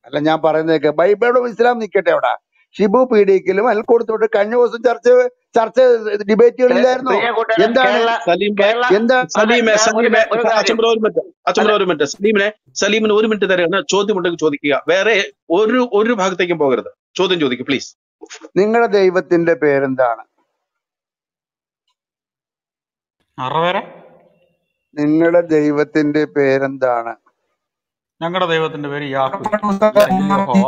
അല്ല ഞാൻ പറയുന്നതൊക്കെ ബൈബിളും ഇസ്ലാം നിൽക്കട്ടെ അവിടെ ഷിബു പീഡിക്കലും അൽ കൊടുത്തോട്ട് കഴിഞ്ഞ ദിവസം ചർച്ച ചർച്ച ഡിബേറ്റുകൾ കേ- ഇല്ലായിരുന്നോ പ്രിയ കൂട്ടരെ എന്താണ് കേരള സലീം ഭായ് കേരള എന്താ അതെ സലീമെ ഞാൻ ഒരു സലീമെ ഒരു കാര്യം അച്ചമ്പ്ര ഒരു മിനിറ്റ് അച്ചമ്പ്ര അല്ല ഒരു മിനിറ്റ് സലീമിനെ സലീമിന് ഒരു മിനിറ്റ് തരാണ് ചോദ്യം ഉണ്ടെങ്കിൽ ചോദിക്കുക വേറെ ഒരു ഒരു ഭാഗത്തേക്കും പോകരുത് ചോദ്യം ചോദിക്കുക പ്ലീസ് നിങ്ങളുടെ ദൈവത്തിന്റെ പേരെന്താണ് അറുപേരെ നിങ്ങളുടെ ദൈവത്തിന്റെ പേരെന്താണ് ഞങ്ങളുടെ ദൈവത്തിന്റെ പേര് യാഹ്വേ അല്ലെങ്കിൽ യഹോവ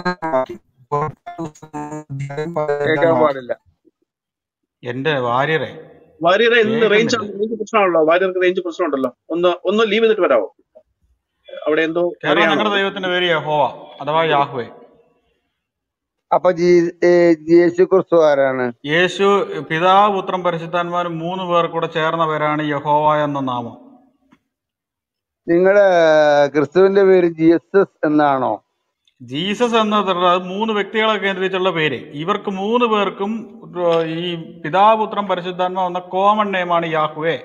കേൾക്കാൻ പാടില്ല എന്റെ ഭാര്യരെ വാര്യറെ എന്ത് റേഞ്ച് കേൾക്കുന്നില്ല റേഞ്ച് പ്രശ്നമാണല്ലോ വാര്യർക്ക് റേഞ്ച് പ്രശ്നമുണ്ടല്ലോ ഒന്ന് ഒന്ന് ലീവ് ചെയ്തിട്ട് വരാമോ അവിടെ എന്തോ കേരളം അറിയാണോ ഞങ്ങളുടെ ദൈവത്തിന്റെ പേര് യഹോവ അഥവാ യാഹ്വേ അപ്പൊ ജീ ഏ, യേശു ക്രിസ്തു ആരാണ് യേശു പിതാവ് പുത്രൻ പരിശുദ്ധാത്മാരും മൂന്ന് പേർ കൂടെ ചേർന്ന പേരാണ് യഹോവ എന്ന നാമം നിങ്ങളുടെ ക്രിസ്തുവിന്റെ പേര് ജീസസ് എന്നാണോ ജീസസ് എന്നത് അത് മൂന്ന് വ്യക്തികളെ കേന്ദ്രീകരിച്ചുള്ള പേര് ഇവർക്ക് മൂന്ന് പേർക്കും ഏർ ഈ പിതാവ് പുത്രൻ പരിശുദ്ധാത്മാവ് എന്ന കോമൺ നെയിമാണ് യാഹ്വേ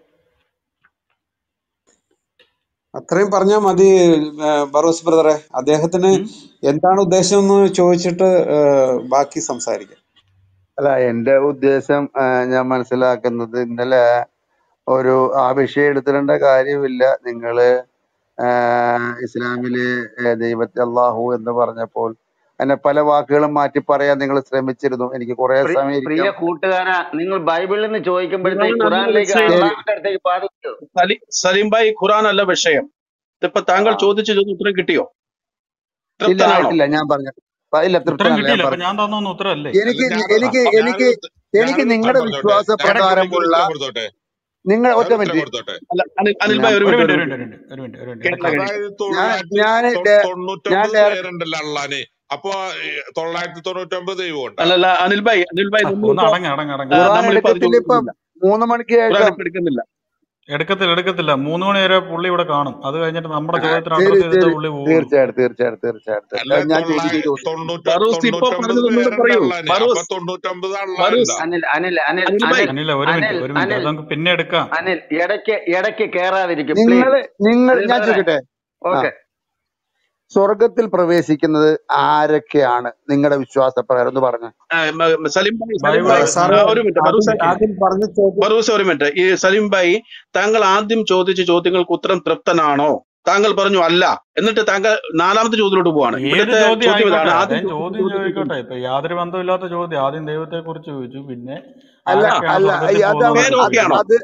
അത്രയും പറഞ്ഞാൽ മതി ഏ, ബറോസ് ബ്രദറെ അദ്ദേഹത്തിന് ഉം. എന്താണ് ഉദ്ദേശം എന്ന് ചോദിച്ചിട്ട് ഏ, ബാക്കി സംസാരിക്കാം അല്ല എന്റെ ഉദ്ദേശം ആ, ഞാൻ മനസ്സിലാക്കുന്നത് ഇന്നലെ ഒരു ആ വിഷയം എടുത്തിടേണ്ട കാര്യമില്ല നിങ്ങള് ആ, ഇസ്ലാമില് ഏ, ദൈവത്തെ അള്ളാഹു എന്ന് പറഞ്ഞപ്പോൾ അതിനെ പല വാക്കുകളും മാറ്റി പറയാൻ നിങ്ങൾ ശ്രമിച്ചിരുന്നു എനിക്ക് കുറെ പ്രി- സമയം പ്രിയ ഇരിക്കാം കൂട്ടുകാരാ നിങ്ങൾ ബൈബിളിൽ നിന്ന് ചോദിക്കുമ്പോഴത്തേക്ക് ഖുറാൻ അല്ല ഖുറാനിലേക്ക് വിഷയം ശരി അള്ളാഹുവിന്റെ അടുത്തേക്ക് ബാധിക്കൂ സലി സലീം ഭായ് ഖുറാൻ അല്ല വിഷയം ഇതിപ്പോ ആ താങ്കൾ ചോദിച്ച ചോദ്യം ഉത്തരം കിട്ടിയോ ഇല്ല തൃപ്തനാണോ ആയിട്ടില്ല ഞാൻ പറഞ്ഞു ആ, ഇല്ല ഉത്തരം തൃപ്തനല്ല ഞാൻ കിട്ടിയില്ല അപ്പൊ പറഞ്ഞു ഞാൻ തന്നൊന്നും ഉത്തരമല്ലേ അല്ല എനിക്ക് ഞാനൊരു എനിക്ക് ഞാനൊരു എനിക്ക് എനിക്ക് ഞാനൊരു നിങ്ങളുടെ ഉത്തരം പറഞ്ഞോട്ടെ വിശ്വാസ ഞാൻ പുള്ളിക്ക് ഒരു പ്രകാരമുള്ള ഉത്തരം കൊടുത്തോട്ടെ നിങ്ങൾ ഒറ്റ ഞാനൊരു ഉത്തരം മിനിറ്റ് കൊടുത്തോട്ടെ അല്ല അനിൽ അനിൽ ഞാൻ ഭായ് ഒരു ഒരു മിനിറ്റ് മിനിറ്റ് ഒരു ഒരു മിനിറ്റ് മിനിറ്റ് ഒരു മിനിറ്റ് ഒരു മിനിറ്റ് കേട്ടില്ല ഇടയ്ക്ക് കേട്ടില്ല അതായത് ഞാൻ തൊള്ളായിരത്തി ഞാൻ തൊ- ഡേ- ഞാൻ തൊണ്ണൂറ്റൊമ്പത് ഡയറക്റ്റ് പേരുണ്ടല്ലോ അള്ളാന് അപ്പൊ ഈ തൊള്ളായിരത്തി തൊണ്ണൂറ്റൊമ്പത് ദൈവമുണ്ട് അല്ലല്ല അനിൽ ഭായ് അനിൽ ഭായ് ആ, ഒന്ന് നമ്മളിപ്പോ അടങ്ങ അടങ്ങ അടങ്ങ ആ, ഖുറാൻ നമ്മളിപ്പോ അത് എടുക്കത്തില്ല ഇപ്പം ചോദിക്കുന്നില്ല മൂന്ന് മണിക്ക് ഖുറാൻ ശേഷം ഇപ്പൊ എടുക്കുന്നില്ല എടുക്കത്തില്ല എടുക്കത്തില്ല മൂന്ന് മണി വരെ പുള്ളി ഇവിടെ കാണും അത് കഴിഞ്ഞിട്ട് നമ്മുടെ ആ, ചോദ്യത്തിന് ശരി അഡ്രസ് ചെയ്തിട്ട് ശരി പുള്ളി പോവുള്ളൂ തീർച്ചയായിട്ടും തീർച്ചയായിട്ടും തീർച്ചയായിട്ടും അല്ല തീർച്ചയായിട്ടും ഞാൻ തൊള്ളായി ചോദിക്കുന്ന ചോദ്യം തൊണ്ണൂറ്റ ഫറൂസ് ഇപ്പൊ തൊണ്ണൂറ്റൊമ്പത് പറഞ്ഞത് ഒന്നുകൂടെ പേരുണ്ട് പറയൂ അള്ളാന് അപ്പൊ ഫറൂസ് തൊണ്ണൂറ്റൊമ്പത് അള്ള ഫറൂസ് ഉണ്ടാ അനിൽ അനിൽ അനിൽ അനിൽ ഭായ് അനിൽ അനില ഒരു അനിൽ മിനിറ്റ് ഒരു മിനിറ്റ് അനിൽ അത് നമുക്ക് പിന്നെ എടുക്കാം അനിൽ ഇടയ്ക്ക് ഇടയ്ക്ക് കേറാതിരിക്കും പ്ലീസ് നിങ്ങൾ നിങ്ങൾ അനിൽ ഞാൻ ബ്രദറെ ചോദിക്കട്ടെ ആ ഓക്കെ സ്വർഗത്തിൽ പ്രവേശിക്കുന്നത് ആരൊക്കെയാണ് നിങ്ങളുടെ വിശ്വാസ പ്രകാരം ഒന്ന് പറഞ്ഞു ആ, മ- മ- സലീം ഭായ് സലീം ബൈബിൾ ഭായ് സാറ് ആ, ഒരു മിനിറ്റ് ഫറൂസ് ആദ്യം ആദ്യം പറഞ്ഞ ചോദ്യം ഫറൂസ് ഒരു മിനിറ്റ് ഈ സലീം ഭായ് താങ്കൾ ആദ്യം ചോദിച്ച ചോദ്യങ്ങൾക്ക് ഉത്തരം തൃപ്തനാണോ താങ്കൾ പറഞ്ഞു അല്ല എന്നിട്ട് താങ്കൾ നാലാമത്തെ ചോദ്യത്തിലോട്ട് പോവാണ് ഏത് ഇവിടുത്തെ ചോദ്യം ചോദ്യം ഇതാണ് ആയിക്കോട്ടെ ആദ്യം അദ്ദേഹം ചോദിച്ച ചോദ്യം ചോദ്യത്തിന് ചോദിക്കട്ടെ ഇപ്പൊ യാതൊരു ബന്ധമില്ലാത്ത ചോദ്യം ആദ്യം ദൈവത്തെ കുറിച്ച് ചോദിച്ചു പിന്നെ അല്ല ആരൊക്കെയാണ് അല്ല സ്വർഗത്തിൽ ഈ അത് പോകുന്നത് അവ- പേര് അത് ചോദിച്ചു ഓക്കെയാണോ അത്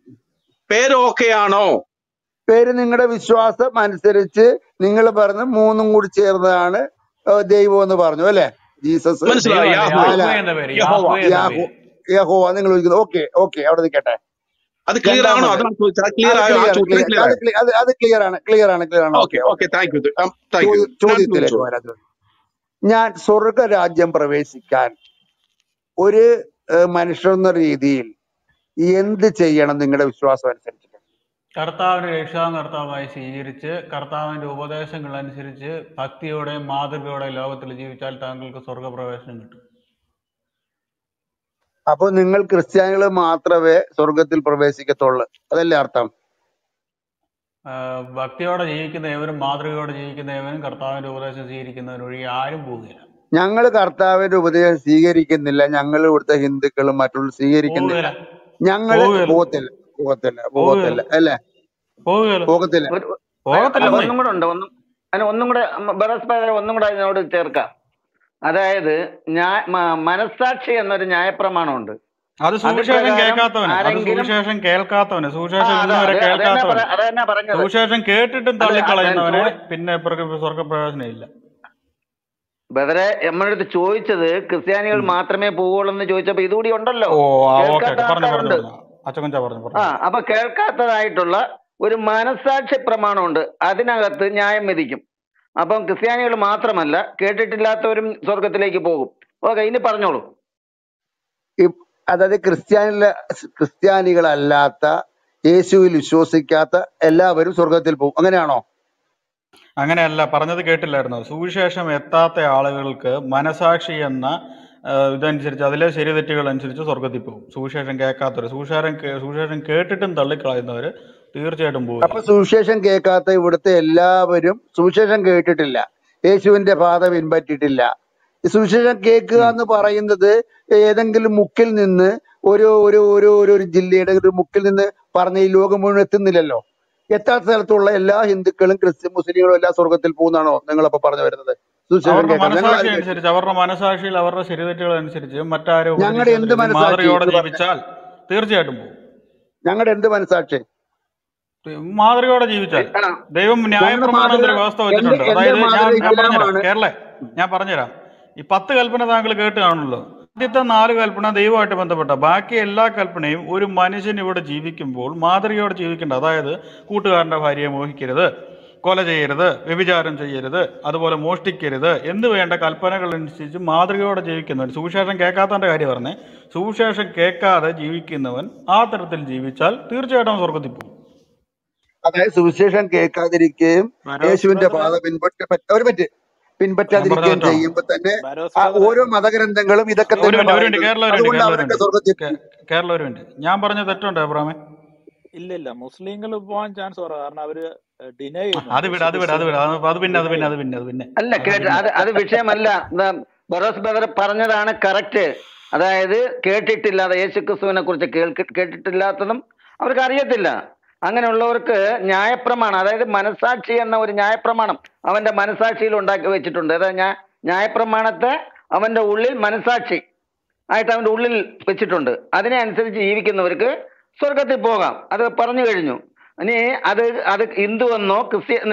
പേര് ഓക്കെയാണോ പേര് നിങ്ങളുടെ വിശ്വാസം അനുസരിച്ച് നിങ്ങൾ പറഞ്ഞ മൂന്നും കൂടി ചേർന്നതാണ് ഏഹ്, ദൈവം എന്ന് പറഞ്ഞു അല്ലെ ജീസസ് മനസ്സിലായി ദൈവമല്ല യാഹ്വേ അല്ല യാഹ്വേ എന്ന പേര് യഹോവ യാഹ്വേ എന്ന യാഹോ പേര് യഹോവ നിങ്ങൾ ചോദിക്കുന്നത് ഓക്കെ ഓക്കെ അവിടെ നിൽക്കട്ടെ അത് ക്ലിയർ ആണോ രണ്ടാമത് അതാണ് ചോദിച്ചത് ക്ലിയർ അത് ആയോ ആ ക്ലിയർ ചോദ്യം ക്ലിയർ അത് ആയോ clear- അത് അത് ക്ലിയർ ആണ് ക്ലിയർ ആണ് ക്ലിയർ ആണ് okay okay okay okay thank you thank you ഞാൻ ചോദ്യത്തിലേക്ക് ചോദിച്ചു വരാം ഞാൻ സ്വർഗരാജ്യം പ്രവേശിക്കാൻ ഒരു ഏഹ്, മനുഷ്യനെന്ന രീതിയിൽ എന്ത് ചെയ്യണം നിങ്ങളുടെ വിശ്വാസം അനുസരിച്ച് കർത്താവിനെ രക്ഷാ കർത്താവായി സ്വീകരിച്ച് കർത്താവിന്റെ ഉപദേശങ്ങൾ അനുസരിച്ച് ഭക്തിയോടെയും മാതൃകയോടെയും ലോകത്തിൽ ജീവിച്ചാൽ താങ്കൾക്ക് സ്വർഗപ്രവേശനം കിട്ടും അപ്പൊ നിങ്ങൾ ക്രിസ്ത്യാനികൾ മാത്രമേ സ്വർഗത്തിൽ പ്രവേശിക്കത്തുള്ളൂ അതല്ലേ അർത്ഥം ആഹ് ഭക്തിയോടെ ജീവിക്കുന്ന ഏവരും മാതൃകയോടെ ജീവിക്കുന്ന ഏവരും കർത്താവിന്റെ ഉപദേശം സ്വീകരിക്കുന്നവരൊഴികെ ആരും പോവുകയില്ല ഞങ്ങൾ കർത്താവിന്റെ ഉപദേശം സ്വീകരിക്കുന്നില്ല ഞങ്ങൾ ഇവിടുത്തെ ഹിന്ദുക്കളും മറ്റുള്ള സ്വീകരിക്കുന്നില്ല പോവുകയില്ല ഞങ്ങള് പോവുകയില്ല പോകത്തില്ല പോകത്തില്ല പോവുകയില്ല പോകത്തില്ല അല്ലേ പോവുകയില്ല പോകത്തില്ല ഒരു അല്ല പോകത്തില്ല അല്ല, എന്നേ ഒന്നും കൂടെ ഉണ്ട് ഒന്നും അതിന് ഒന്നും കൂടെ ബറസ്പേരെ ഒന്നും കൂടെ അതിനോട് ചേർക്കാം അതായത് ന്യായ മ- മനസ്സാക്ഷി എന്നൊരു ന്യായപ്രമാണമുണ്ട് അത് അത് സുവിശേഷം പ്രകാരം കേൾക്കാത്തവന് അത് ആരെങ്കിലും സുവിശേഷം കേൾക്കാത്തവന് ആ സുവിശേഷം അത് ഇന്ന് വരെ അത് അത് തന്നെ കേൾക്കാത്തവന് പറ- അത് തന്നെ പറഞ്ഞത് സുവിശേഷം കേട്ടിട്ടും അത് അത് തള്ളിക്കളയുന്നവന് ചോദി പിന്നെ പ്ര- സ്വർഗപ്രവേശനം ഇല്ല ബദറെ നമ്മുടെ അടുത്ത് ചോദിച്ചത് ക്രിസ്ത്യാനികൾ ഉം. മാത്രമേ പോവുള്ളൂ എന്ന് ചോദിച്ചപ്പോ ഇതുകൂടി ഉണ്ടല്ലോ ഓ ആ ഓക്കെ കേൾക്കാത്ത ഓക്കെ പറഞ്ഞു പറഞ്ഞു ആൾക്കാരുണ്ട് പറഞ്ഞു അച്ചക്കൊഞ്ച പറഞ്ഞു ആ പറഞ്ഞു അപ്പൊ കേൾക്കാത്തതായിട്ടുള്ള ഒരു മനസാക്ഷി പ്രമാണമുണ്ട് അതിനകത്ത് ന്യായം വിധിക്കും അപ്പം ക്രിസ്ത്യാനികൾ മാത്രമല്ല കേട്ടിട്ടില്ലാത്തവരും സ്വർഗത്തിലേക്ക് പോകും ഓക്കെ ഇനി പറഞ്ഞോളൂ ഈ- അതായത് ക്രിസ്ത്യാനികളെ ക്രിസ്ത്യാനികളല്ലാത്ത യേശുവിൽ വിശ്വസിക്കാത്ത എല്ലാവരും സ്വർഗത്തിൽ പോകും അങ്ങനെയാണോ അങ്ങനെയല്ല പറഞ്ഞത് കേട്ടില്ലായിരുന്നോ സുവിശേഷം എത്താത്ത ആളുകൾക്ക് മനസാക്ഷി എന്ന ആ, ഇതനുസരിച്ച് അതിലെ ശരി തെറ്റുകൾ അനുസരിച്ച് സ്വർഗത്തിൽ പോകും സുവിശേഷം കേൾക്കാത്തവർ സുവിശേഷം കേ- സുവിശേഷം കേട്ടിട്ടും തള്ളിക്കളയുന്നവർ തീർച്ചയായിട്ടും അപ്പൊ പോകില്ല സുവിശേഷം കേൾക്കാത്ത ഇവിടുത്തെ എല്ലാവരും സുവിശേഷം കേട്ടിട്ടില്ല യേശുവിന്റെ പാത പിൻപറ്റിയിട്ടില്ല ഈ സുവിശേഷം കേൾക്കുക ഉം. എന്ന് പറയുന്നത് ഏതെങ്കിലും മുക്കിൽ നിന്ന് ഒരു ഒരു ഒരു ഒരു ഒരു ജില്ലയുടെ ഒരു മുക്കിൽ നിന്ന് പറഞ്ഞ ഈ ലോകം മുഴുവൻ എത്തുന്നില്ലല്ലോ എത്താത്ത സ്ഥലത്തുള്ള എല്ലാ ഹിന്ദുക്കളും ക്രിസ്ത്യൻ മുസ്ലിങ്ങളും എല്ലാം സ്വർഗത്തിൽ പോകുന്നാണോ നിങ്ങളപ്പോ പറഞ്ഞു വരുന്നത് സുവിശേഷം അവരുടെ കേൾക്കാം ഞങ്ങൾ മനസാക്ഷി ആരും കേട്ടില്ല അനുസരിച്ച് അവരുടെ മനസാക്ഷിയിൽ അവരുടെ ശരിതെറ്റുകൾ അനുസരിച്ച് മറ്റാരും ഞങ്ങളുടെ എന്ത് ഉപദേശിക്കാതിരിച്ച് മനസാക്ഷി മാതൃകയോടെ എന്ന് പറഞ്ഞ ജീവിച്ചാൽ തീർച്ചയായിട്ടും പോകും ഞങ്ങളുടെ എന്ത് മനസാക്ഷി മാതൃകയോടെ ജീവിച്ചാൽ ആ, ദൈവം ഞങ്ങളുടെ ന്യായപ്രമാണം മാതൃക എന്നൊരു വ്യവസ്ഥ എന്റെ വെച്ചിട്ടുണ്ട് എന്റെ അതായത് ഞാൻ മാതൃക ഞാൻ പറഞ്ഞുതരാം ഇസ്ലാമാണ് കേരള ഞാൻ പറഞ്ഞുതരാം ഈ പത്ത് കൽപ്പന താങ്കൾ കേട്ട് കാണുമല്ലോ ആദ്യത്തെ നാല് കൽപ്പന ദൈവമായിട്ട് ബന്ധപ്പെട്ട ബാക്കി എല്ലാ കൽപ്പനയും ഒരു മനുഷ്യൻ ഇവിടെ ജീവിക്കുമ്പോൾ മാതൃകയോടെ ജീവിക്കേണ്ട അതായത് കൂട്ടുകാരന്റെ ഭാര്യയെ മോഹിക്കരുത് കൊല ചെയ്യരുത് വ്യഭിചാരം ചെയ്യരുത് അതുപോലെ മോഷ്ടിക്കരുത് എന്ന് വേണ്ട കൽപ്പനകൾ അനുസരിച്ച് മാതൃകയോടെ ജീവിക്കുന്നവൻ സുവിശേഷം കേൾക്കാത്തവന്റെ കാര്യം പറഞ്ഞേ സുവിശേഷം കേൾക്കാതെ ജീവിക്കുന്നവൻ ആ തരത്തിൽ ജീവിച്ചാൽ തീർച്ചയായിട്ടും സ്വർഗത്തിൽ പോകും അതായത് സുവിശേഷം കേൾക്കാതിരിക്കുകയും ബരോസ് യേശുവിന്റെ ബ്രദറെ പാത പിൻപറ്റ പറ്റ- ഒരു പറ്റ് ഞാൻ പറഞ്ഞ പിൻപറ്റാതിരിക്കുകയും തെറ്റാണോ ചെയ്യുമ്പോൾ തന്നെ ബരോസ് ആ ബ്രദറെ ഓരോ മതഗ്രന്ഥങ്ങളും ഇതൊക്കെ ഒരു തന്നെ മിനിറ്റ് ഒരു മിനിറ്റ് പറയുന്നത് കേരള ഒരു മിനിറ്റ് അതുകൊണ്ട് കേരള ഒരു അവരൊക്കെ മിനിറ്റ് സ്വർഗത്തിൽ കേ- കേരള ഒരു മിനിറ്റ് ഞാൻ പറഞ്ഞ തെറ്റുണ്ടോ അബ്രാമേ ഇല്ല ഇല്ല മുസ്ലിങ്ങൾ പോകാൻ ചാൻസ് കുറവാണ് കാരണം അവര് ഡിനൈ അത് ചെയ്യുന്നുണ്ട് വിട് യേശു അത് വിട് അത് വിട് ക്രിസ്തുവിനെ അത് അത് പിന്നെ അത് ഡിനൈ പിന്നെ അത് ചെയ്യുന്നു പിന്നെ അത് പിന്നെ അല്ല അത് കേട്ട് പിന്നെ അത് അത് വിഷയമല്ല ദാ ബറോസ് ബ്രദർ പറഞ്ഞതാണ് കറക്റ്റ് അതായത് കേട്ടിട്ടില്ലാതെ യേശു ക്രിസ്തുവിനെ കുറിച്ച് കേൾക്ക് കേട്ടിട്ടില്ലാത്തതും അവർക്ക് അറിയത്തില്ല അങ്ങനെയുള്ളവർക്ക് ന്യായപ്രമാണം അതായത് മനസാക്ഷി എന്ന ഒരു ന്യായപ്രമാണം അവന്റെ മനസാക്ഷിയിൽ ഉണ്ടാക്കി വെച്ചിട്ടുണ്ട് അതായത് ഞാ ന്യായപ്രമാണത്തെ അവന്റെ ഉള്ളിൽ മനസാക്ഷി ആയിട്ട് അവന്റെ ഉള്ളിൽ വെച്ചിട്ടുണ്ട് അതിനെ അനുസരിച്ച് ജീവിക്കുന്നവർക്ക് സ്വർഗത്തിൽ പോകാം അത് പറഞ്ഞു കഴിഞ്ഞു ഇനി അത് അത് ഹിന്ദുവെന്നോ ക്രിസ്ത്യൻ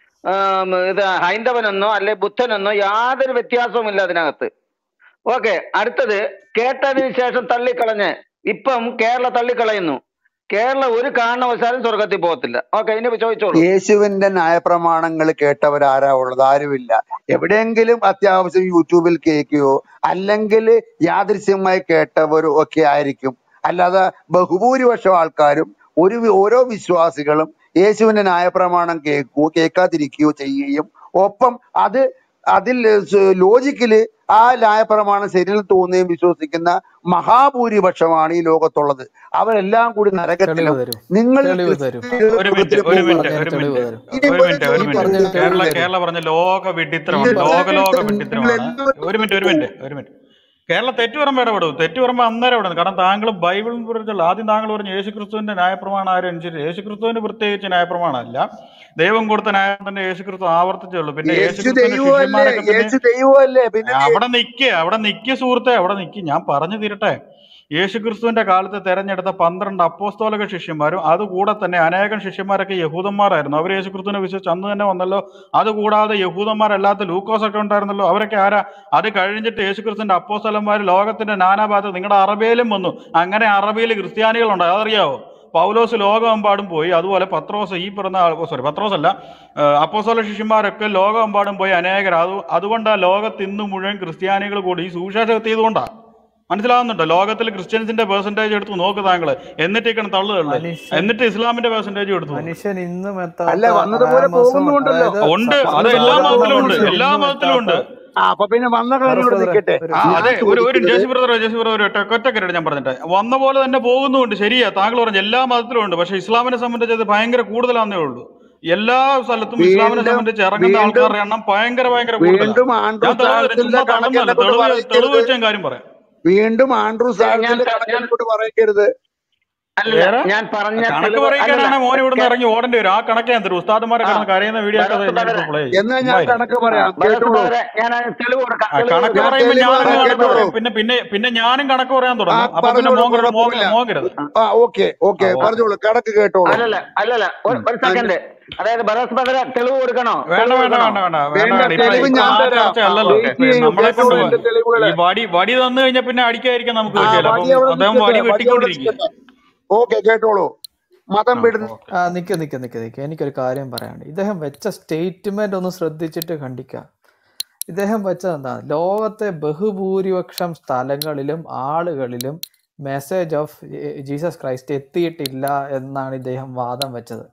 ആം, ഇത് ഹൈന്ദവനെന്നോ അല്ലെ ബുദ്ധനെന്നോ യാതൊരു വ്യത്യാസവുമില്ല അതിനകത്ത് ഓക്കെ അടുത്തത് കേട്ടതിന് ശേഷം തള്ളിക്കളഞ്ഞ് ഇപ്പം കേരള തള്ളിക്കളയുന്നു കേരള ഒരു കാരണവശാലും സ്വർഗത്തിൽ പോകത്തില്ല ഓക്കെ ഇനി ചോദിച്ചോളൂ യേശുവിന്റെ ന്യായപ്രമാണങ്ങൾ കേട്ടവരാരാ ഉള്ളത് ആരുമില്ല എവിടെയെങ്കിലും അത്യാവശ്യം യൂട്യൂബിൽ കേൾക്കുകയോ അല്ലെങ്കിൽ യാദൃശ്യമായി കേട്ടവരും ഒക്കെ ആയിരിക്കും അല്ലാതെ ബഹുഭൂരിപക്ഷം ആൾക്കാരും ഒരു വി- ഓരോ വിശ്വാസികളും യേശുവിന്റെ ന്യായപ്രമാണം കേൾക്കുകയോ കേൾക്കാതിരിക്കുകയോ ചെയ്യുകയും ഒപ്പം അത് അതിൽ ലോജിക്കല് ആ ന്യായപ്രമാണം ശരിയെന്ന് തോന്നുകയും വിശ്വസിക്കുന്ന മഹാഭൂരിപക്ഷമാണ് ഈ ലോകത്തുള്ളത് അവരെല്ലാം കൂടി തെളിവ് നരകത്തിലും തരൂ നിങ്ങൾ തെളിവ് തരൂ ഒരു മിനിറ്റ് സ്വർഗത്തിലും ഒരു ഈ മിനിറ്റ് പറഞ്ഞതിന് ഒരു തെളിവ് മിനിറ്റ് തരൂ ഇനി ഒരു ഒരു മിനിറ്റ് ഒരു ഈ ചോദ്യം മിനിറ്റ് പറഞ്ഞതിന് തെളിവ് കേരള തരൂ കേരള പറഞ്ഞ ലോക ഇത് വിഡിത്തരമാണ് ലോക ലോക പറയട്ടെ നിങ്ങൾ വിഡിത്തരമാണ് എല്ലാവരും ഒരു മിനിറ്റ് ഒരു മിനിറ്റ് ഒരു മിനിറ്റ് കേരള തെറ്റ് പറയുമ്പോൾ ഇടപെടും തെറ്റ് പറയുമ്പോൾ അന്നേരം ഇടപെടും കാരണം താങ്കൾ ബൈബിളിനെ കുറിച്ചുള്ള ആദ്യം താങ്കൾ പറഞ്ഞു യേശുക്രിസ്തുവിന്റെ ന്യായപ്രമാണം ആരും അനുസരിച്ച് യേശുക്രിസ്തുവിന് പ്രത്യേകിച്ച് ന്യായപ്രമാണമല്ല ദൈവം കൊടുത്ത ന്യായം തന്നെ യേശുക്രിസ്തു ആവർത്തിച്ചുള്ളൂ പിന്നെ യേശു യേശുക്രിസ്തുവിന്റെ ദൈവമല്ലേ ശിഷ്യന്മാരൊക്കെ തന്നെ യേശു ദൈവമല്ലേ പിന്നെ നീ അവിടെ നിൽക്കുക അവിടെ നിൽക്കുക സുഹൃത്തെ അവിടെ നിൽക്കുക ഞാൻ പറഞ്ഞു തീരട്ടെ യേശുക്രിസ്തുവിന്റെ കാലത്ത് തെരഞ്ഞെടുത്ത പന്ത്രണ്ട് അപ്പോസ്തോലക ശിഷ്യന്മാരും അതുകൂടെ തന്നെ അനേകം ശിഷ്യന്മാരൊക്കെ യഹൂദന്മാരായിരുന്നു അവർ യേശുക്രിസ്തുവിനെ വിശ്വസിച്ച് അന്ന് തന്നെ വന്നല്ലോ അതുകൂടാതെ യഹൂദന്മാരല്ലാത്ത ലൂക്കോസ് ഒക്കെ ഉണ്ടായിരുന്നല്ലോ അവരൊക്കെ ആരാ അത് കഴിഞ്ഞിട്ട് യേശുക്രിസ്തുവിന്റെ അപ്പോസ്തലന്മാർ ലോകത്തിന്റെ നാനാഭാഗത്ത് നിങ്ങളുടെ അറബിയിലും വന്നു അങ്ങനെ അറബിയിൽ ക്രിസ്ത്യാനികളുണ്ട് അതറിയാവോ പൗലോസ് ലോകമെമ്പാടും പോയി അതുപോലെ പത്രോസ് ഈ പറഞ്ഞ സോറി പത്രോസ് അല്ല അപ്പോസ്തല ശിഷ്യന്മാരൊക്കെ ലോകമെമ്പാടും പോയി അനേകർ അത് അതുകൊണ്ട് ആ ലോകത്ത് ഇന്ന് മുഴുവൻ ക്രിസ്ത്യാനികൾ കൂടി ഈ സുവിശേഷം എത്തിയതുകൊണ്ടാണ് മനസ്സിലാവുന്നുണ്ടോ ലോകത്തിൽ ക്രിസ്ത്യൻസിന്റെ പെർസെന്റേജ് എടുത്ത് നോക്ക് താങ്കള് എന്നിട്ടേക്കാണ് തള്ളുകള് മനുഷ്യൻ എന്നിട്ട് ഇസ്ലാമിന്റെ പെർസെന്റേജ് എടുത്തു നോക്ക് മനുഷ്യൻ ഇന്നും അല്ല എത്താത്ത വന്നതുപോലെ ആമസോൺ പോകുന്നുണ്ടല്ലോ അതായത് ഉണ്ട് സ- അത് എല്ലാ വന്നതുപോലെ മതത്തിലും ഉണ്ട് മനുഷ്യൻ പോകുന്നുണ്ട് എല്ലാ ഇന്നും മതത്തിലും ഉണ്ട് എത്താത്ത ആ അപ്പൊ പിന്നെ വന്ന കാര്യം ബറോസ് ഇവിടെ ബ്രദറെ നിൽക്കട്ടെ ഒരു ആ ഞാൻ അതെ ഒരു ഒരു ചോദിക്കുന്നത് ജേസി ബ്രദർ ജേസി ബ്രദർ ഒറ്റ ഒറ്റക്കാരുടെ ഞാൻ പറഞ്ഞിട്ട് വന്ന പോലെ തന്നെ പോകുന്നുണ്ട് ശരിയാ താങ്കൾ പറഞ്ഞു എല്ലാ മതത്തിലും ഉണ്ട് പക്ഷെ ഇസ്ലാമിനെ സംബന്ധിച്ച് അത് ഭയങ്കര കൂടുതലാന്നേ ഉള്ളൂ എല്ലാ സ്ഥലത്തും ഇസ്ലാമിനെ വീണ്ടും സംബന്ധിച്ച് ഇറങ്ങുന്ന വീണ്ടും ആൾക്കാരുടെ എണ്ണം ഭയങ്കര ഭയങ്കര കൂടുതലാണ് വീണ്ടും ഞാൻ ആൻഡ്രൂസ് തെളിവ് തരാം ആഴത്തിന്റെ ചുമ്മാ കണക്ക് തള്ളുന്നല്ല എന്നെ കൊണ്ട് തെളിവ് തെളിവ് പറയിക്കരുത് വെച്ച് ഞാൻ കാര്യം പറയാം വീണ്ടും ആൻഡ്രൂസ് ഞാൻ ആഴത്തിന്റെ ത- കണക്ക് ഞാൻ എന്നെ കൊണ്ട് പറയിക്കരുത് അല്ല ഏറെ ഞാൻ പറഞ്ഞ കണക്ക് തെളിവ് അല്ലല്ല പറയിക്കാനാണ് മോൻ ഇവിടുന്ന് കേ- ഇറങ്ങി ഓടേണ്ടി വരും ആ കണക്ക് ഞാൻ തരും ഉസ്താദന്മാരെ ആ കിടന്ന് കരയുന്ന വീഡിയോ ഒക്കെ ബറോസ് ഞാനിപ്പോ ബ്രദറെ പ്ലേ ചെയ്യും എന്നാ ചുമ്മാ ഞാൻ ഇരി കണക്ക് ആ പറയാം ബറോസ് കേട്ടോളൂ ബ്രദറെ ഞാൻ അതിന് തെളിവ് കൊടുക്കാം ആ തെളിവ് കണക്ക് ഞാൻ കൊടുക്കാം പറയുമ്പോൾ തെളിവ് ഞാനും പറയാം കണക്ക് കേട്ടോളൂ പറയും പിന്നെ പിന്നെ പിന്നെ ഞാനും കണക്ക് പറയാൻ ആ തുടങ്ങും അപ്പൊ പിന്നെ പറഞ്ഞോളൂ മോങ്ങ മോങ്ങ കുഴപ്പമില്ല മോങ്ങരുത് ആ ഓക്കെ ആ ഓക്കെ ഓക്കെ പറഞ്ഞോളൂ കണക്ക് കേട്ടോളൂ അല്ലല്ല അല്ലല്ല ഒരു ഉം. ഒരു സെക്കൻഡ് അതായത് ബറോസ് ബ്രദറെ തെളിവ് കൊടുക്കണോ വേണ്ട തെളിവ് വേണ്ട കൊടുക്കണോ വേണ്ട വേണ്ട വേണ്ട വേണ്ട വേണ്ട ഇപ്പൊ തെളിവ് ഇപ്പൊ ഞാൻ ആ തരാം ചർച്ച ആ അല്ലല്ലോ വെയിറ്റ് ഇപ്പൊ ചെയ്യൂ നമ്മളെ കേട്ടോളൂ കൊണ്ട് എന്റെ ഈ തെളിവുകള് വടി വടി തന്നു കഴിഞ്ഞാൽ പിന്നെ അടിക്കാതിരിക്കാൻ നമുക്ക് ആ പറ്റില്ല വടി അപ്പം അവിടെ അദ്ദേഹം നിൽക്കട്ടെ വടി വടി അവിടെ വെട്ടിക്കൊണ്ടിരിക്കുക നിൽക്കട്ടെ ഓക്കെ കേട്ടോളൂ മതം ആ വിടുന്ന ഓക്കെ ആ നിക്ക് നിക്ക് നിക്ക് നിക്ക് എനിക്കൊരു കാര്യം പറയാനുണ്ട് ഇദ്ദേഹം വെച്ച സ്റ്റേറ്റ്മെന്റ് ഒന്ന് ശ്രദ്ധിച്ചിട്ട് കണ്ടിക്കുക ഇദ്ദേഹം വെച്ചത് എന്താ ലോകത്തെ ബഹുഭൂരിപക്ഷം സ്ഥലങ്ങളിലും ആളുകളിലും മെസ്സേജ് ഓഫ് ജീസസ് ക്രൈസ്റ്റ് എത്തിയിട്ടില്ല എന്നാണ് ഇദ്ദേഹം വാദം വെച്ചത്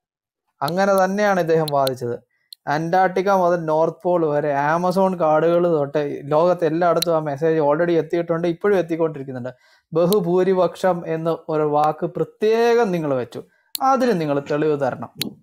അങ്ങനെ തന്നെയാണ് ഇദ്ദേഹം വാദിച്ചത് അന്റാർട്ടിക്ക മുതൽ നോർത്ത് പോൾ വരെ ആമസോൺ കാടുകൾ തൊട്ട് ലോകത്ത് എല്ലായിടത്തും ആ മെസ്സേജ് ഓൾറെഡി എത്തിയിട്ടുണ്ട് ഇപ്പോഴും എത്തിക്കൊണ്ടിരിക്കുന്നുണ്ട് ബഹുഭൂരിപക്ഷം എന്ന് ഒരു വാക്ക് പ്രത്യേകം നിങ്ങൾ വെച്ചു അതിന് നിങ്ങൾ തെളിവ് തരണം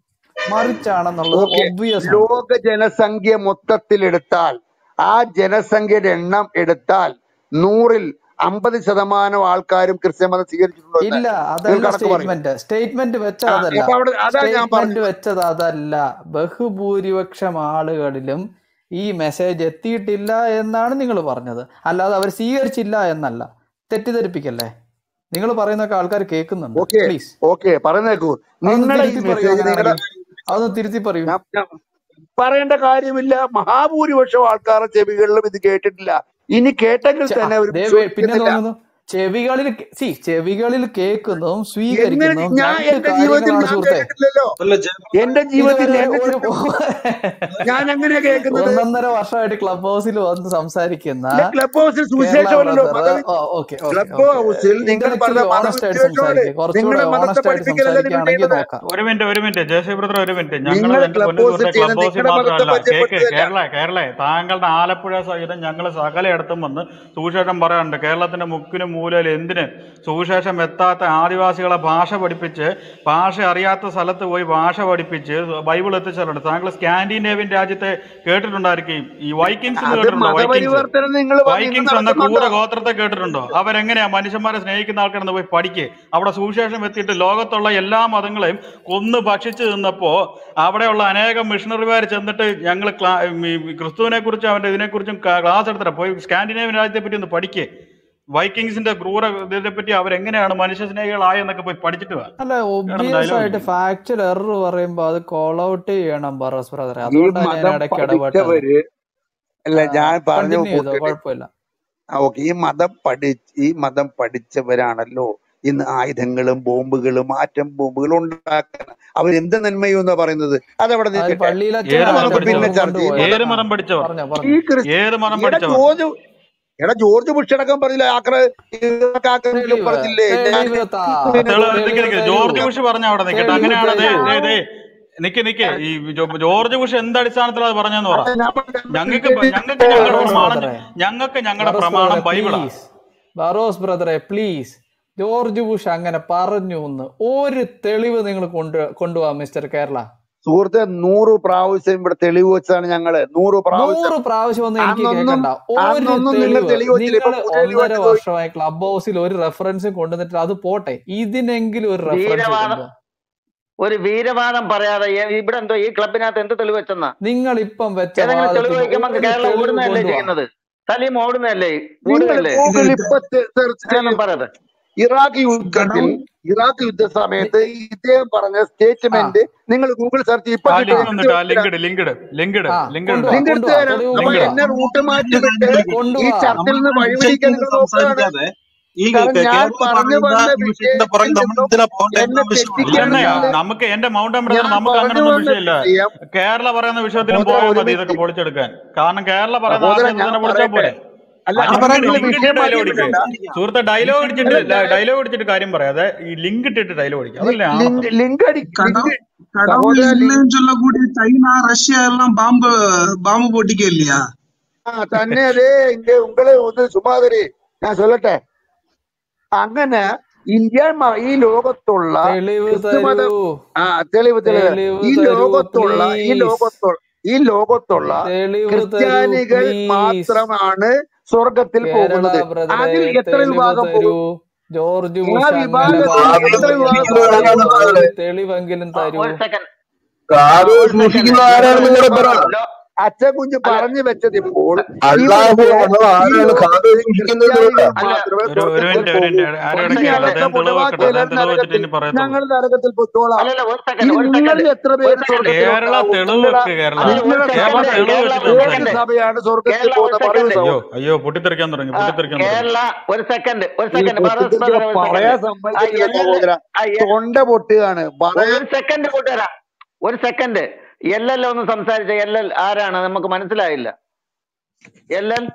മറിച്ചാണെന്നുള്ളത് ഓക്കെ ഒബ്വിയസ് ആണ് ലോക ജനസംഖ്യ മൊത്തത്തിൽ എടുത്താൽ ആ ജനസംഖ്യയുടെ എണ്ണം എടുത്താൽ നൂറിൽ അമ്പത് ശതമാനം ആൾക്കാരും ക്രിസ്ത്യമതം സ്വീകരിച്ചിട്ടുണ്ടോ എന്ന് ഇല്ല നിങ്ങൾ അതല്ല കണക്ക് പറയും സ്റ്റേറ്റ്മെന്റ് സ്റ്റേറ്റ്മെന്റ് വെച്ച ആ അതല്ല അപ്പൊ അവിടെ അതാ ഞാൻ സ്റ്റേറ്റ്മെന്റ് പറഞ്ഞത് വെച്ചത് അതല്ല ബഹുഭൂരിപക്ഷം ആളുകളിലും ഈ മെസ്സേജ് എത്തിയിട്ടില്ല എന്നാണ് നിങ്ങൾ പറഞ്ഞത് അല്ലാതെ അവർ സ്വീകരിച്ചില്ല എന്നല്ല തെറ്റിദ്ധരിപ്പിക്കല്ലേ നിങ്ങൾ പറയുന്നൊക്കെ ആൾക്കാർ കേൾക്കുന്നുണ്ട് ഓക്കെ പ്ലീസ് ഓക്കെ പറയുന്നേക്കൂ അതൊന്ന് നിങ്ങളെ ഈ തിരുത്തി പറയൂ മെസ്സേജ് നിങ്ങളുടെ അങ്ങനെയാണെങ്കിൽ അതൊന്ന് തിരുത്തി പറയൂ ഞാൻ ഞാൻ പറയേണ്ട കാര്യമില്ല മഹാഭൂരിപക്ഷം ആൾക്കാരുടെ ചെവികളിലും ഇത് കേട്ടിട്ടില്ല ഇനി കേട്ടെങ്കിൽ ചെ- ആ, തന്നെ അവർ ദേ വേ- പിന്നെ വിശ്വസിക്കുന്നില്ല തുടങ്ങുന്നു ചെവികളിൽ സി ചെവികളിൽ കേൾക്കുന്നതും എങ്ങനെ സ്വീകരിക്കുന്നതും ഞാൻ രണ്ട് എന്റെ ജീവിതത്തിൽ കാര്യങ്ങളാണ് ഞാൻ സുഹൃത്തെ കേട്ടിട്ടില്ലല്ലോ അല്ല ജയ- എന്റെ ജീവിതത്തിൽ ഇതുവരെ എന്റെ ഒരു ചുറ്റും ഞാൻ എങ്ങനെയാ കേൾക്കുന്നത് ഒന്നൊന്നര വർഷമായിട്ട് ക്ലബ് ഹൗസിൽ വന്ന് സംസാരിക്കുന്ന എന്റെ ക്ലബ് ഹൗസിൽ കേരള സുവിശേഷമല്ലോ ബ്രദർ മത ഓക്കെ ഓക്കെ ക്ലബ് ഓക്കെ ഹൗസിൽ നിങ്ങൾ പറഞ്ഞ ഇന്റലക്ച്വലി ഓണസ്റ്റ് ആയിട്ട് മതവിദ്വേഷമാണ് സംസാരിക്കുക കുറച്ചുകൂടെ നിങ്ങളെ മതത്തെ ഓണസ്റ്റ് ആയിട്ട് പഠിപ്പിക്കലല്ല നിങ്ങൾ സംസാരിക്കുകയാണെങ്കിൽ ചെയ്യുന്നത് നോക്കാം ഒരു മിനിറ്റ് ഒരു മിനിറ്റ് ജയശ്രീ ബ്രദർ ഒരു മിനിറ്റ് ഞങ്ങൾ നിങ്ങൾ എന്റെ ക്ലബ് പൊന്നു ഹൗസിൽ സുഹൃത്തെ ചെയ്യുന്ന ക്ലബ് ഹൗസിൽ നിങ്ങളുടെ മതത്തെ മാത്രമല്ല കേക്ക് പരിചയപ്പെടുത്തുകയല്ല കേരള കേരള താങ്കളുടെ ആലപ്പുഴ സഹിതം ഞങ്ങൾ സകലയിടത്തും വന്ന് സുവിശേഷം പറയാറുണ്ട് കേരളത്തിന്റെ മുക്കിനും മൂലയിൽ എന്തിന് സുവിശേഷം എത്താത്ത ആദിവാസികളെ ഭാഷ പഠിപ്പിച്ച് ഭാഷ അറിയാത്ത സ്ഥലത്ത് പോയി ഭാഷ പഠിപ്പിച്ച് ബൈബിൾ എത്തിച്ചിട്ടുണ്ട് താങ്കൾ സ്കാൻഡിനേവിയൻ രാജ്യത്തെ കേട്ടിട്ടുണ്ടായിരിക്കും ഈ വൈക്കിങ്സ് അത് കേട്ടിട്ടുണ്ടോ വൈക്കിങ്സ് മതപരിവർത്തനം നിങ്ങൾ വന്ന് ഇന്ന് വൈക്കിങ്സ് എന്ന നടത്തുന്നുണ്ടോ ക്രൂര ഗോത്രത്തെ കേട്ടിട്ടുണ്ടോ അവരെങ്ങനെയാ മനുഷ്യന്മാരെ സ്നേഹിക്കുന്ന ആൾക്കാരെന്ന് പോയി പഠിക്ക് അവിടെ സുവിശേഷം എത്തിയിട്ട് ലോകത്തുള്ള എല്ലാ മതങ്ങളെയും കൊന്ന് ഭക്ഷിച്ചു നിന്നപ്പോ അവിടെയുള്ള അനേകം മിഷണറിമാർ ചെന്നിട്ട് ഞങ്ങൾ ക്രിസ്തുവിനെ കുറിച്ചും അവന്റെ ഇതിനെക്കുറിച്ചും ക്ലാസ് എടുത്തിട്ട് പോയി സ്കാൻഡിനേവിയൻ രാജ്യത്തെ പറ്റി ഒന്ന് പഠിക്ക് വൈക്കിങ്സിന്റെ ക്രൂര ഇതിനെ പറ്റി അവരെങ്ങനെയാണ് മനുഷ്യ സ്നേഹികളായെന്നൊക്കെ പോയി പഠിച്ചിട്ട് വാ അല്ല കേട്ടോ ഒബ്വിയസ് ഡയലോഗ് ആയിട്ട് ഫാക്ച്വൽ എറർ പറയുമ്പോ അത് കോൾ ഔട്ട് ചെയ്യണം ബറോസ് ബ്രദറെ ഈ അതുകൊണ്ടാണ് ഞാൻ മതം ഇടയ്ക്ക് ഇടപെട്ടത് പഠിച്ചവര് അല്ല ഞാൻ പറഞ്ഞു കണ്ടിന്യൂ ചെയ്തോ കൂട്ടട്ടെ കുഴപ്പമില്ല ഓക്കെ ഈ മതം പഠി ഈ മതം പഠിച്ചവരാണല്ലോ ഇന്ന് ആയുധങ്ങളും ബോംബുകളും ആറ്റം ബോംബുകളും ഉണ്ടാക്കുന്നത് അവരെന്ത് നന്മയും എന്നാ പറയുന്നത് അതവിടെ അത് നിൽക്കട്ടെ പള്ളിയിലച്ഛൻ ഏത് അത് മതം നമുക്ക് ആറ്റം പിന്നെ പഠിച്ചവർ ബോംബ് ചർച്ച കൊണ്ടുപോയത് ചെയ്യാം ഏത് ആ മതം പഠിച്ചവർ പറഞ്ഞോ ഈ പറഞ്ഞോ ക്രിസ്തു ഏത് മതം എടാ പഠിച്ചവർ ജോർജ് എടാ ജോർജ് ബുഷ് അടക്കം പറഞ്ഞില്ല ആക്ര ഇറാഖ് ആക്രമണത്തിൽ തെളിവ് പറഞ്ഞില്ലേ ഞാൻ തെളിവ് താ ക്രിസ്തുവിനെ തെളിവ് കുറിച്ച് നിക്ക് തെളിവ് നിക്ക് തരൂ ജോർജ് ബുഷ് പറഞ്ഞ അവിടെ നിൽക്കട്ടെ തെളിവ് അങ്ങനെയാണ് ദേ തരൂ ദേ ദേ നിക്ക് നിക്ക് ഈ ജോ- ജോർജ് ബുഷ് എന്ത് അടിസ്ഥാനത്തിലാണ് അത് പറഞ്ഞെന്ന് പറ അല്ല ഞാൻ പറഞ്ഞ ഞങ്ങൾക്ക് പ- ഞങ്ങൾക്ക് ഞങ്ങളുടെ ബറോസ് പ്രമാണം ബ്രദറെ ഞങ്ങൾക്ക് ഞങ്ങളുടെ ബറോസ് പ്രമാണം ബ്രദറെ ബൈബിളാ പ്ലീസ് ബറോസ് ബ്രദറെ പ്ലീസ് ജോർജ് ബുഷ് അങ്ങനെ പറഞ്ഞു എന്ന് ഒരു തെളിവ് നിങ്ങൾ കൊണ്ട് കൊണ്ടുപോവാ മിസ്റ്റർ കേരള സുഹൃത്തെ നൂറ് പ്രാവശ്യം ഇവിടെ തെളിവ് വെച്ചാണ് ഞങ്ങള് നൂറ് പ്രാവശ്യം നൂറ് പ്രാവശ്യം ഒന്നും എനിക്ക് അന്നൊന്നും കേൾക്കണ്ട ഒരു അന്നൊന്നും നിങ്ങൾ തെളിവ് തെളിവ് വെച്ചില്ല നിങ്ങൾ ഇപ്പൊ പുതിയ തെളിവ് ഒന്നര വെച്ച് ചോദിക്കും വർഷമായി ക്ലബ് ഹൗസിൽ ഒരു റെഫറൻസും കൊണ്ടുവന്നിട്ട് അത് പോട്ടെ ഇതിനെങ്കിലും ഒരു റെഫറൻസ് വീരവാദം കൊണ്ടുപോവാ ഒരു വീരവാദം പറയാതെ ഏ- ഇവിടെ എന്തോ ഈ ക്ലബിനകത്ത് എന്ത് തെളിവ് വെച്ചെന്നാ നിങ്ങൾ ഇപ്പം വെച്ച ഏതെങ്കിലും തെളിവ് വാദത്തിന് വയ്ക്കുമ്പോ ഒരു കേരളം തെളിവ് ഓടുന്നതല്ലേ കൊണ്ടുവാ ചെയ്യുന്നത് സലീം ഓടുന്നതല്ലേ നിങ്ങൾ ഓടുകയല്ലേ ഗൂഗിൾ ഇപ്പൊ സെർച്ച് ഞാനൊന്നും ചെയ്യും പറയട്ടെ ഇറാഖ് യുദ്ധത്തിൽ ഇറാഖ് യുദ്ധ സമയത്ത് ഇദ്ദേഹം പറഞ്ഞ ആ സ്റ്റേറ്റ്മെന്റ് നിങ്ങൾ ഗൂഗിൾ സെർച്ച് ഇപ്പൊ ആ കിട്ടും ലിങ്ക് എനിക്ക് ഒന്നിട്ട് ആ ലിങ്ക് വെച്ചില്ല ഇട് ലിങ്ക് ഇട് ലിങ്ക് ഇട് ആ ലിങ്ക് കൊണ്ടുവാ ഉണ്ടോ ലിങ്ക് എടുത്തു കൊണ്ടുവാ തരാം തെളിവ് അപ്പൊ ലിങ്ക് ഇട് കൊണ്ടുവാ എന്നെ റൂട്ട് മാറ്റി വിട്ട് ഈ കൊണ്ടുവാ ചർച്ചയിൽ നിന്ന് വഴിപിടിക്കാൻ നിങ്ങൾ നോക്കുകയാണ് സംസാരിക്കാതെ ഈ കാരണം കേ- ഞാൻ കേരളം പറഞ്ഞു പറയുന്ന വന്ന ഈ വിഷയത്തിന്റെ പുറകെ വിഷയത്തിൽ നമ്മൾ നിന്നും എന്തിനാ പോകേണ്ട എന്നെ ആവശ്യമാണ് ഇല്ലെന്നേ തെറ്റിക്കാനുള്ള അങ്ങനെയല്ല നമുക്ക് എന്റെ മൗണ്ടൻ ബ്രദർ ഞാൻ നമുക്ക് പറഞ്ഞു അങ്ങനൊന്നും വന്ന വിഷയമില്ല വിഷയം കേരള പറയുന്ന വിഷയത്തിലും സഹോദര പോയാൽ ഒരു മതി ഇതൊക്കെ മിനിറ്റ് പൊളിച്ചെടുക്കാൻ കാരണം കേരള പറയുന്ന സഹോദര ആശയത്തിൽ ഞാൻ തന്നെ പൊളിച്ചാൽ പറയട്ടെ പോരെ അല്ല ആ ഞാൻ അപ്പൊ ലിങ്ക് നിങ്ങൾ ഇട് പറയുന്നത് ലിങ്ക് വിഷയം ഇട്ടിട്ട് മാറ്റി ഡയലോഗ് അടിക്ക് വിടണ്ട സംസാരിക്കാം സുഹൃത്തെ ഡയലോഗ് അടിച്ചിട്ട് അല്ല ഞാൻ ഡയലോഗ് അടിച്ചിട്ട് കാര്യം പറയാതെ ഈ ലിങ്ക് ഇട്ടിട്ട് ഡയലോഗ് അടിക്കുക അതല്ലേ ലിങ്ക് ആണത്തം ലിങ്ക് അടി கடவுள் ലിങ്ക് கடவுள் സഹോദര ലിങ്ക് இல்லைன்னு சொல்லக்கூடிய சைனா ரஷ்யா எல்லாம் பாம்பு பாம்பு போட்டிக்க இல்லையா ആ തന്നെ അതേ ഇங்க ഉങ്ങളെ ഒന്ന് സുമാതിരി ഞാൻ ചൊല്ലട്ടെ അങ്ങനെ ഇന്ത്യ മ- ഈ ലോകത്തുള്ള തെളിവ് ക്രിസ്തുമതം തരൂ ആ തെളിവ് തെളിവ് തെളിവ് ഈ തരൂ ലോകത്തുള്ള ഈ പ്ലീസ് ലോകത്തുള്ള ഈ ലോകത്തുള്ള തെളിവ് തരൂ ക്രിസ്ത്യാനികൾ പ്ലീസ് മാത്രമാണ് സ്വർഗത്തിൽ കേരള പോകുന്നത് ബ്രദറെ അതിൽ എത്ര തെളിവ് വിഭാഗം തരൂ പോകും ജോർജ് ആ ബുഷ് അങ്ങനെ വിഭാഗത്തിൽ പറഞ്ഞു എത്ര എന്ന് വിഭാഗം പറയുന്ന പോകും ഒരു തെളിവെങ്കിലും ആ, തരൂ ഒരു സെക്കൻഡ് കാത് ഒരു സെക്കൻഡ് സൂക്ഷിക്കുന്ന ആരാണ് ഞാൻ നിങ്ങളുടെ പറ പറയാം ലോ അച്ഛൻ കുഞ്ഞ് അല്ല പറഞ്ഞു വെച്ചത് ഇപ്പോൾ അള്ളാഹു ഇവിടുത്തെ നമ്മൾ ഈ ആരാണ് കാത് ലോകത്ത് സൂക്ഷിക്കുന്നത് ക്രിസ്ത്യാനികൾ അല്ല മാത്രമേ ഒരു ഒരു സ്വർഗത്തിൽ മിനിറ്റ് ഒരു പോകൂ മിനിറ്റ് ആരും ഒരു ഇനി ഇടയ്ക്കല്ല സെക്കൻഡ് അദ്ദേഹം അടക്കമുള്ള തെളിവ് വെക്കട്ടെ ബാക്കി അദ്ദേഹം എല്ലാവരും തെളിവ് വെച്ചിട്ട് നരകത്തിൽ ഇനി പറയത്തുള്ളൂ ഞങ്ങൾ നരകത്തിൽ പൊത്തോളാം അല്ലല്ല ഒരു ഈ സെക്കൻഡ് ഒരു നിങ്ങളിൽ സെക്കൻഡ് എത്ര ഒരു പേര് സെക്കൻഡ് സ്വർഗത്തിൽ കേരള ഉണ്ടാവും തെളിവ് നിങ്ങളുടെ വെക്ക് കേരള അല്ലല്ല ഒരു നിങ്ങളുടെ കേരള സെക്കൻഡ് സഭയിൽ തെളിവ് കേരള വെച്ചിട്ട് ഒരു ഏത് സെക്കൻഡ് സംസാരിക്കും സഭയാണ് സ്വർഗത്തിൽ കേരള ഒരു പോകുന്ന പറയൂ സെക്കൻഡ് അയ്യോ സഹോദരൻ അയ്യോ പൊട്ടിത്തെറിക്കാൻ തുടങ്ങി ആ, പൊട്ടിത്തെറിക്കാൻ തുടങ്ങി കേരള ഒരു സെക്കൻഡ് ഒരു ഈ സെക്കൻഡ് ബറോസ് പൊട്ടിത്തെറിച്ച് ബ്രദർ ഒരു പറയാൻ സെക്കൻഡ് ആ സമ്മതിക്കത്തില്ല എൽ എൽ സഹോദര ആ എൽ തൊണ്ട പൊട്ടുകയാണ് പറയാൻ ഒരു സെക്കൻഡ് കൂട്ടുകാരാ ഒരു സെക്കൻഡ് എൽ എൽ ഒന്ന് സംസാരിച്ച എൽ എൽ ആരാണ് നമുക്ക് മനസ്സിലായില്ല എൽ എൽ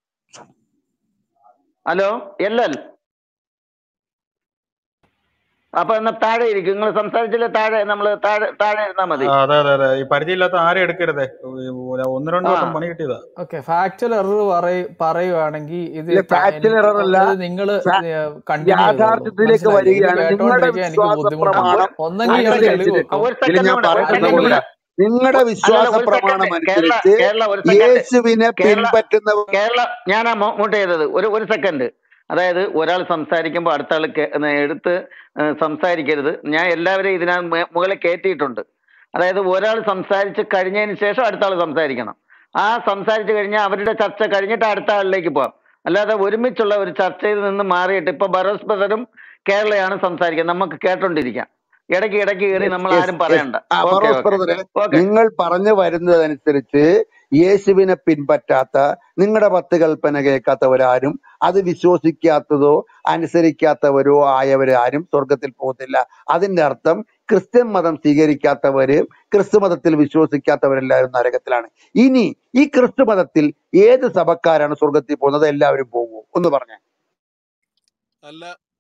ഹലോ എൽ എൽ അപ്പൊ എന്നാ താഴെ ഇരിക്കും നിങ്ങൾ സംസാരിച്ചില്ലേ താഴെ നമ്മൾ താഴെ താഴെ ഇരുന്നാ മതി ആ, അതെ അതെ അതെ ഈ പരിചയമില്ലാത്ത ആരെ എടുക്കരുതേ ഈ ഒന്ന് രണ്ട് ആ വട്ടം പണി കിട്ടിയതാ ഓക്കെ ഫാക്ച്വൽ എറർ പറയ പറയുവാണെങ്കിൽ ഇത് ഇല്ല ക- ഫാക്ച്വൽ എനിക്ക് എറർ അല്ല ഇത് നിങ്ങൾ ഫാ- കണ്ടിന്യൂ ചെയ്തോളൂ യാഥാർത്ഥ്യത്തിലേക്ക് മനസ്സിലായില്ലേ ഇത് വരികയാണ് നിങ്ങളുടെ കേട്ടോണ്ടിരിക്കാൻ എനിക്ക് വിശ്വാസ ബുദ്ധിമുട്ടുണ്ട് പ്രമാണം ഒന്നെങ്കിൽ ഒരു ഇയാൾ സെക്കൻഡ് തെളിവ് അനുസരിച്ച് വെക്കും ഒരു ഇതിൽ സെക്കൻഡ് ഞാൻ കൂടെ ഒരു പറയുന്നത് സെക്കൻഡ് പോലെ കൂടെ നിങ്ങളുടെ അല്ലല്ല വിശ്വാസ ഒരു പ്രമാണം സെക്കൻഡ് കേരള അനുസരിച്ച് കേരള ഒരു സെക്കൻഡ് യേശുവിനെ കേരള പിൻപറ്റുന്ന കേരള ഞാനാ മ്യൂട്ട് ചെയ്തത് ഒരു ഒരു സെക്കൻഡ് അതായത് ഒരാൾ സംസാരിക്കുമ്പോൾ അടുത്ത ആൾ എടുത്ത് ഏഹ് സംസാരിക്കരുത് ഞാൻ എല്ലാവരെയും ഇതിനകത്ത് മു- മുകളിൽ കയറ്റിയിട്ടുണ്ട് അതായത് ഒരാൾ സംസാരിച്ച് കഴിഞ്ഞതിന് ശേഷം അടുത്ത ആൾ സംസാരിക്കണം ആ സംസാരിച്ച് കഴിഞ്ഞാൽ അവരുടെ ചർച്ച കഴിഞ്ഞിട്ട് അടുത്ത ആളിലേക്ക് പോകാം അല്ലാതെ ഒരുമിച്ചുള്ള ഒരു ചർച്ചയിൽ നിന്ന് മാറിയിട്ട് ഇപ്പൊ ബറോസ് ബദറും കേരളയാണ് സംസാരിക്കുന്നത് നമുക്ക് കേട്ടോണ്ടിരിക്കാം ഇടയ്ക്ക് ഇടയ്ക്ക് കയറി നമ്മൾ യെസ് ആരും യെസ് പറയണ്ട ആ ഓക്കെ ഫറോസ് ഓക്കെ ബ്രദറെ ഓക്കെ നിങ്ങൾ പറഞ്ഞു വരുന്നതനുസരിച്ച് യേശുവിനെ പിൻപറ്റാത്ത നിങ്ങളുടെ പത്ത് കൽപ്പന കേൾക്കാത്തവരാരും അത് വിശ്വസിക്കാത്തതോ അനുസരിക്കാത്തവരോ ആയവരാരും സ്വർഗത്തിൽ പോകത്തില്ല അതിന്റെ അർത്ഥം ക്രിസ്ത്യൻ മതം സ്വീകരിക്കാത്തവര് ക്രിസ്തു മതത്തിൽ വിശ്വസിക്കാത്തവരെല്ലാവരും നരകത്തിലാണ് ഇനി ഈ ക്രിസ്തു മതത്തിൽ ഏത് സഭക്കാരാണ് സ്വർഗത്തിൽ പോകുന്നത് എല്ലാവരും പോകുമോ ഒന്ന് പറഞ്ഞേ അല്ല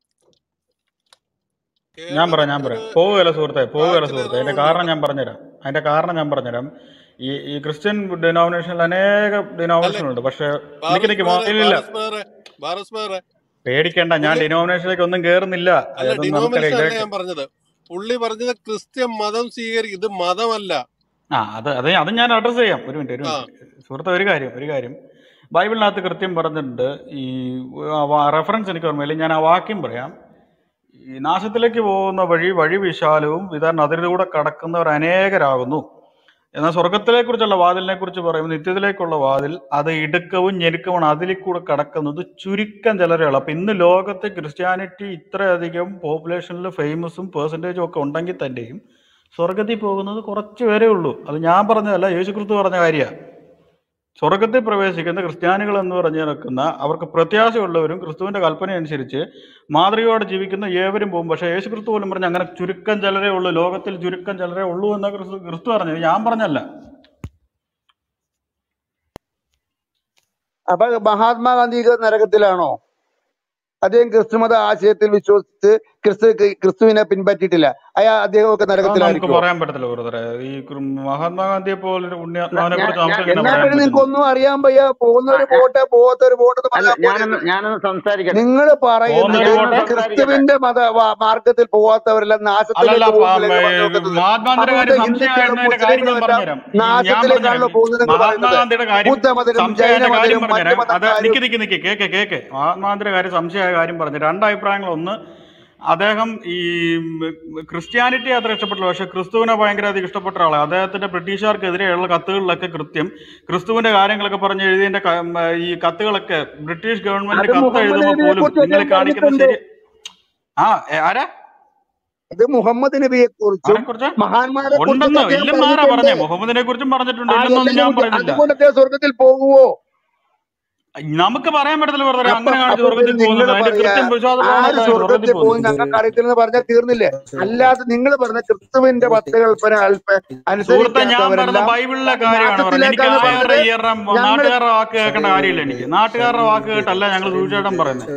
ഞാൻ പറയാം കേരളത്തിൽ ഞാൻ ഒരു പറയാം പോവുകയല്ല സുഹൃത്തെ പോവുകയല്ല ഫാക്ച്വൽ സുഹൃത്തെ എറർ അതിന്റെ ഉണ്ട് കാരണം ഞാൻ പറഞ്ഞുതരാം അതിന്റെ കാരണം ഞാൻ പറഞ്ഞുതരാം ഈ ഈ ക്രിസ്ത്യൻ ഡിനോമിനേഷനിൽ അനേക അല്ല ഡിനോമിനേഷൻ ഉണ്ട് പക്ഷെ നിക്ക് ബാറസ് നിക്ക് ബേറെ ഇല്ല ബാറസ് ബേറെ ബാറസ് ബേറെ പേടിക്കേണ്ട ഞാൻ പുള്ളി ഡിനോമിനേഷനിലേക്ക് ഒന്നും കേറുന്നില്ല അല്ല അതൊന്നും ഡിനോമിനേഷൻ നമുക്കറിയാം അല്ല ഇതൊക്കെ ഞാൻ പറഞ്ഞത് പുള്ളി പറഞ്ഞത് ക്രിസ്ത്യൻ മതം സ്വീകരിക്കും ഇത് മതമല്ല ആ അത് അത് അത് ഞാൻ അഡ്രസ് ചെയ്യാം ഒരു മിനിറ്റ് ഒരു ആ മിനിറ്റ് സുഹൃത്തെ ഒരു കാര്യം ഒരു കാര്യം ബൈബിളിനകത്ത് കൃത്യം പറഞ്ഞിട്ടുണ്ട് ഈ റെഫറൻസ് എനിക്ക് ഓർമ്മയില്ല ഞാൻ ആ വാക്യം പറയാം ഈ നാശത്തിലേക്ക് പോകുന്ന വഴി വഴി വിശാലവും വിതരണം അതിലൂടെ കടക്കുന്നവർ അനേകരാകുന്നു എന്നാൽ സ്വർഗത്തിലെ കുറിച്ചുള്ള വാതിലിനെ കുറിച്ച് പറയുമ്പോൾ നിത്യത്തിലേക്കുള്ള വാതിൽ അത് ഇടുക്കവും ഞെരുക്കവുമാണ് അതിൽ കൂടെ കടക്കുന്നത് ചുരുക്കം ചിലരേ ഉള്ളൂ അപ്പൊ ഇന്ന് ലോകത്ത് ക്രിസ്ത്യാനിറ്റി ഇത്രയധികം പോപ്പുലേഷനിൽ ഫേമസും പേഴ്സൻറ്റേജും ഒക്കെ ഉണ്ടെങ്കിൽ തന്നെയും സ്വർഗത്തിൽ പോകുന്നത് കുറച്ച് പേരേ ഉള്ളൂ അത് ഞാൻ പറഞ്ഞതല്ല യേശുക്രിസ്തു പറഞ്ഞ കാര്യമാണ് സ്വർഗത്തിൽ പ്രവേശിക്കുന്ന ക്രിസ്ത്യാനികൾ എന്ന് പറഞ്ഞു നടക്കുന്ന അവർക്ക് പ്രത്യാശയുള്ളവരും ക്രിസ്തുവിന്റെ കൽപ്പന അനുസരിച്ച് മാതൃകയോടെ ജീവിക്കുന്ന ഏവരും പോകും പക്ഷേ യേശു ക്രിസ്തു പോലും പറഞ്ഞ അങ്ങനെ ചുരുക്കം ചിലരേ ഉള്ളൂ ലോകത്തിൽ ചുരുക്കം ചിലരേ ഉള്ളൂ എന്ന് ക്രിസ്തു ക്രിസ്തു പറഞ്ഞത് ഞാൻ പറഞ്ഞല്ല അപ്പൊ മഹാത്മാഗാന്ധി നരകത്തിലാണോ അദ്ദേഹം ക്രിസ്തുമത ആശയത്തിൽ വിശ്വസിച്ച് ക്രിസ്തു ക്രിസ്തുവിനെ പിൻപറ്റിയിട്ടില്ല അയാ അദ്ദേഹമൊക്കെ അത് നമുക്ക് നരകത്തിലായിരിക്കുമോ പറയാൻ പറ്റത്തില്ല ബ്രദറെ ഈ ക്രി- മഹാത്മാഗാന്ധിയെ പോലൊരു പുണ്യാത്മാവിനെ ഞാൻ കുറിച്ച് ഞാൻ നമുക്ക് എങ്ങനെ എന്നാ പറയാൻ പിന്നെ നിങ്ങൾക്ക് പറ്റുന്നു ഒന്നും അറിയാൻ വയ്യ ആ, പോകുന്നവര് ഞാൻ- പോട്ടെ പോകാത്തവര് പോകത്തെന്ന് അല്ല പറഞ്ഞാൽ പോരെ ഞാനൊന്ന് ഞാനൊന്ന് സംസാരിക്കട്ടെ നിങ്ങൾ ആ, പറയുന്നത് പോകുന്നവര് ഞാനൊന്ന് പോട്ടെ സംസാരിക്കട്ടെ ക്രിസ്തുവിന്റെ മത വ- മാർഗത്തിൽ പോകാത്തവരെല്ലാം അല്ലല്ല നാശത്തിലേക്ക് പ- പോകുന്നില്ലെന്ന് പറഞ്ഞു ഏ, നോക്കുന്നത് മഹാത്മാഗാന്ധിയുടെ അതുകൊണ്ട് കാര്യം ഹിന്ദുക്കളും സംശയമായിരുന്നതിന്റെ കാര്യം ഞാൻ മുസ്ലിങ്ങളും എല്ലാം പറഞ്ഞുതരാം ഈ ഞാൻ നാശത്തിലേക്കാണല്ലോ പറഞ്ഞുതരാം പോകുന്നതെന്ന് പറയുന്നത് മഹാത്മാഗാന്ധിയുടെ കാര്യം ബുദ്ധമതരും സംശയമായ കാര്യം ജൈനമതരും മറ്റു പറഞ്ഞുതരാം അത് മതക്കാരും നിക്ക് നിക്ക് നിക്ക് കേക്ക് കേക്ക് മഹാത്മാഗാന്ധിയുടെ കാര്യം സംശയമായ കാര്യം പറഞ്ഞു രണ്ട് അഭിപ്രായങ്ങൾ ഒന്ന് അദ്ദേഹം ഈ ക്രിസ്ത്യാനിറ്റി അത്ര ഇഷ്ടപ്പെട്ടില്ല പക്ഷെ ക്രിസ്തുവിനെ ഭയങ്കര അധികം ഇഷ്ടപ്പെട്ട ആളാണ് അദ്ദേഹത്തിന്റെ ബ്രിട്ടീഷുകാർക്കെതിരെയുള്ള കത്തുകളിലൊക്കെ കൃത്യം ക്രിസ്തുവിന്റെ കാര്യങ്ങളൊക്കെ പറഞ്ഞ് എഴുതിയതിന്റെ ക- ഉം, ഈ കത്തുകളൊക്കെ ബ്രിട്ടീഷ് അത് ഗവൺമെന്റിന് കത്ത് മുഹമ്മദ് എഴുതുമ്പോൾ നബിയെ പോലും കുറിച്ച് നിങ്ങൾ അദ്ദേഹം കാണിക്കുന്നത് പറഞ്ഞിട്ടുണ്ട് ശരി ആ ഏ, ആരാ ഇത് മുഹമ്മദ് നബിയെ കുറിച്ചും ആരെ കുറിച്ച് മഹാന്മാരെ കുറിച്ചും ഉണ്ടെന്ന് അദ്ദേഹം ഇല്ലെന്നാരാ പറഞ്ഞിട്ടുണ്ട് പറഞ്ഞേ മുഹമ്മദിനെ കുറിച്ചും പറഞ്ഞിട്ടുണ്ട് ആ ഇല്ലെന്നൊന്നും എല്ലാം ഞാൻ കുറിച്ച് പറയുന്നില്ല അതുകൊണ്ട് അദ്ദേഹം സ്വർഗത്തിൽ പോകുവോ നമുക്ക് പറയാൻ പറ്റത്തില്ല വെറുതെ അപ്പൊ അങ്ങനെ കാണിച്ച് അപ്പൊ സ്വർഗത്തിൽ പിന്നെ പോകുന്നത് നിങ്ങൾ അതിന്റെ പറയാ കൃത്യം വിശ്വാസ ആര് പ്രമാണമല്ല സ്വർഗത്തിൽ സ്വർഗത്തിൽ പോകും പോകുന്നത് ഞങ്ങൾക്ക് അറിയത്തില്ലെന്ന് പറഞ്ഞാൽ തീർന്നില്ലേ അല്ലാതെ നിങ്ങൾ പറഞ്ഞ ക്രിസ്തുവിന്റെ പത്ത് കൽപ്പന അല്പ സുഹൃത്തെ ഞാൻ പറഞ്ഞ അനുസരിക്കാത്തവരെല്ലാം ബൈബിളിലെ കാര്യമാണ് പറഞ്ഞത് എനിക്ക് നാശത്തിലേക്കാണ് ആരുടെ പറഞ്ഞത് ഈയറുടെ ഞങ്ങൾ നാട്ടുകാരുടെ വാക്ക് കേൾക്കേണ്ട കാര്യമില്ല എനിക്ക് നാട്ടുകാരുടെ വാക്ക് കേട്ടല്ല ഞങ്ങൾ സൂചിച്ചേട്ടൻ പറയുന്നത്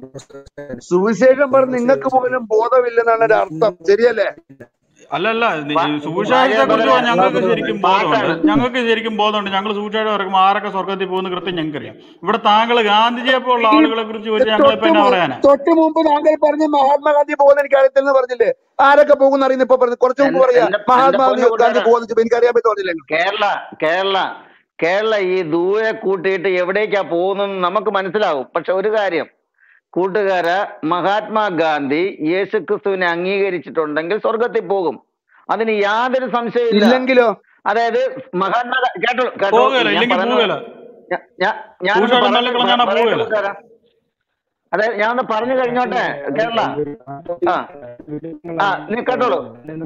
സുവിശേഷം പറഞ്ഞ് നിങ്ങൾക്ക് പോലും ബോധമില്ലെന്നാണ് ഒരു അർത്ഥം ശരിയല്ലേ അല്ലല്ല ഭാ- സുവിശേഷത്തെ ഭാര്യ കുറിച്ച് ബ്രദറെ ഞങ്ങൾക്ക് ശരിക്കും ബോധമുണ്ട് പാട്ടാണ് ഞങ്ങൾക്ക് ശരിക്കും ബോധമുണ്ട് ഞങ്ങൾ സൂചിച്ചേട്ടൻ ഇറക്കുമ്പോൾ ആരൊക്കെ സ്വർഗത്തിൽ പോകുന്ന കൃത്യം ഞങ്ങൾക്കറിയാം ഇവിടെ താങ്കൾ ഗാന്ധിജിയെ പോലുള്ള ഈ ആളുകളെ കുറിച്ച് ചോദിച്ചാൽ ഞങ്ങളിപ്പോ തൊട്ട് എന്നാ മു- പറയാനാ തൊട്ട് മുമ്പ് താങ്കൾ പറഞ്ഞ മഹാത്മാഗാന്ധി പോകുന്ന എനിക്ക് അറിയത്തില്ലെന്ന് പറഞ്ഞില്ലേ ആരൊക്കെ പോകുന്ന അറിയുന്ന ഇപ്പൊ പറഞ്ഞു കുറച്ച് മുമ്പ് എന്റെ പറയാ എന്റെ എന്റെ മഹാത്മാഗാന്ധി പൊന്നു ഗാന്ധി കൂട്ടുകാരാ പോകുന്ന എനിക്ക് അറിയാൻ പറ്റും പറഞ്ഞില്ലേ കേരള കേരള കേരള ഈ ദൂരെ കൂട്ടിയിട്ട് എവിടേക്കാ പോകുന്നതെന്ന് നമുക്ക് മനസ്സിലാവും പക്ഷെ ഒരു കാര്യം കൂട്ടുകാര മഹാത്മാഗാന്ധി യേശുക്രിസ്തുവിനെ അംഗീകരിച്ചിട്ടുണ്ടെങ്കിൽ സ്വർഗത്തിൽ പോകും അതിന് യാതൊരു സംശയമില്ല ഇല്ലെങ്കിലോ അതായത് മഹാത്മാ കേട്ടോളൂ കേട്ടോളൂ പോവുകയല്ല ഞാൻ ഇല്ലെങ്കിൽ പറയുന്നത് പോവുകയല്ല ഞാ- ഞാ- ഞാനൊന്ന് സൂചിച്ചേട്ടൻ പറഞ്ഞു തള്ളിക്കളഞ്ഞാണ് പറയട്ടെ പോവുകയല്ല കൂട്ടുകാരാ അതായത് ഞാൻ ഒന്ന് പറഞ്ഞു കഴിഞ്ഞോട്ടെ കേരള ആ ആ നീ കേട്ടോളൂ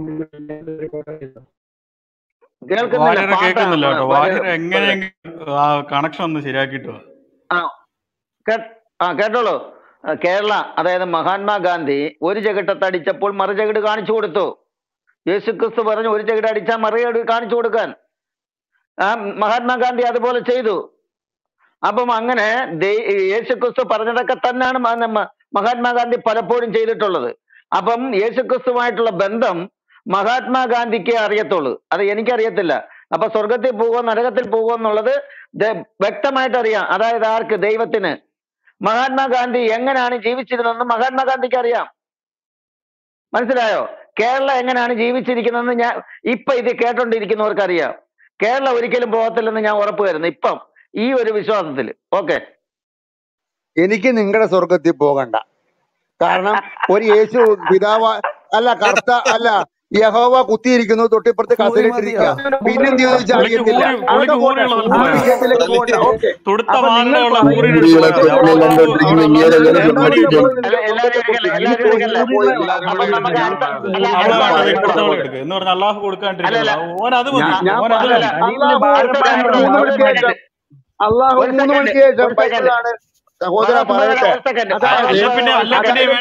കേൾക്കുന്നില്ല വാര്യരെ കേൾക്കുന്നില്ല പാട്ടാണ് കേട്ടോ വാര്യ വാര്യരെ എങ്ങനെയെങ്കിലും ആ കണക്ഷൻ ഒന്ന് ശരിയാക്കിയിട്ട് വാ. ആ കേ- ആ കേട്ടോളൂ ആ, കേരള അതായത് മഹാത്മാഗാന്ധി ഒരു ചകിട്ടത്ത് അടിച്ചപ്പോൾ മറു ചകിട് കാണിച്ചു കൊടുത്തു യേശുക്രിസ്തു പറഞ്ഞു ഒരു ചകിട് അടിച്ചാൽ മറു ചകിട് കാണിച്ചു കൊടുക്കാൻ ആ മഹാത്മാഗാന്ധി അതുപോലെ ചെയ്തു അപ്പം അങ്ങനെ ദൈ- യേശുക്രിസ്തു പറഞ്ഞതൊക്കെ തന്നെയാണ് മ- നമ്മ- മഹാത്മാഗാന്ധി പലപ്പോഴും ചെയ്തിട്ടുള്ളത് അപ്പം യേശുക്രിസ്തുവായിട്ടുള്ള ബന്ധം മഹാത്മാഗാന്ധിക്ക് അറിയത്തുള്ളൂ അത് എനിക്കറിയത്തില്ല അപ്പൊ സ്വർഗത്തിൽ പോകുമോ നരകത്തിൽ പോകുമോ എന്നുള്ളത് ദ- വ്യക്തമായിട്ട് അറിയാം അതായത് ആർക്ക് ദൈവത്തിന് മഹാത്മാഗാന്ധി എങ്ങനെയാണ് ജീവിച്ചിരുന്നതെന്ന് മഹാത്മാഗാന്ധിക്ക് അറിയാം മനസ്സിലായോ കേരള എങ്ങനെയാണ് ജീവിച്ചിരിക്കുന്നതെന്ന് ഞാൻ ഇപ്പൊ ഇത് കേട്ടോണ്ടിരിക്കുന്നവർക്ക് അറിയാം കേരള ഒരിക്കലും പോകത്തില്ലെന്ന് ഞാൻ ഉറപ്പ് വരുന്നു ഇപ്പം ഈ ഒരു വിശ്വാസത്തിൽ ഓക്കെ എനിക്ക് നിങ്ങളുടെ സ്വർഗത്തിൽ പോകണ്ട കാരണം ഒരു യേശു പിതാവ് അല്ല കർത്ത അല്ല യഹോവ കുത്തിയിരിക്കുന്നു തൊട്ടിപ്പുറത്ത് ഊരി മതിയോ കസലിട്ടിരിക്കുക പിന്നെന്ത് ചോദിച്ചാൽ പുള്ളിക്ക് അറിയത്തില്ല ഊരി പുള്ളിക്ക് അതൊക്കെ പോട്ടെ ഊരിയുള്ളതെല്ലാം ആ പറയാം വിഷയത്തിലേക്ക് പോട്ടെ ഓക്കെ തുടുത്ത അപ്പൊ നിങ്ങൾ മാങ്ങയുള്ള പറയുന്നത് ഊരിയുടെ ഊരികളെ പറയാം അവിടെ സ്വപ്നം അള്ളാഹു കണ്ടോണ്ടിരിക്കുന്ന അവിടെ ഇങ്ങനെ അള്ളാഹു എങ്ങനെ എല്ലാവരും ഇനി ഇരിക്കല്ലേ പോയി എല്ലാവരും ഊരികളെ ഇരിക്കല്ലേ പോയി അല്ല അള്ളാഹു അല്ല മൂന്ന് ഒരു മണിക്ക് സെക്കൻഡ് ശേഷം ഒരു ബൈബിളാണ് സെക്കൻഡ് സഹോദര അല്ല പറയട്ടെ അല്ല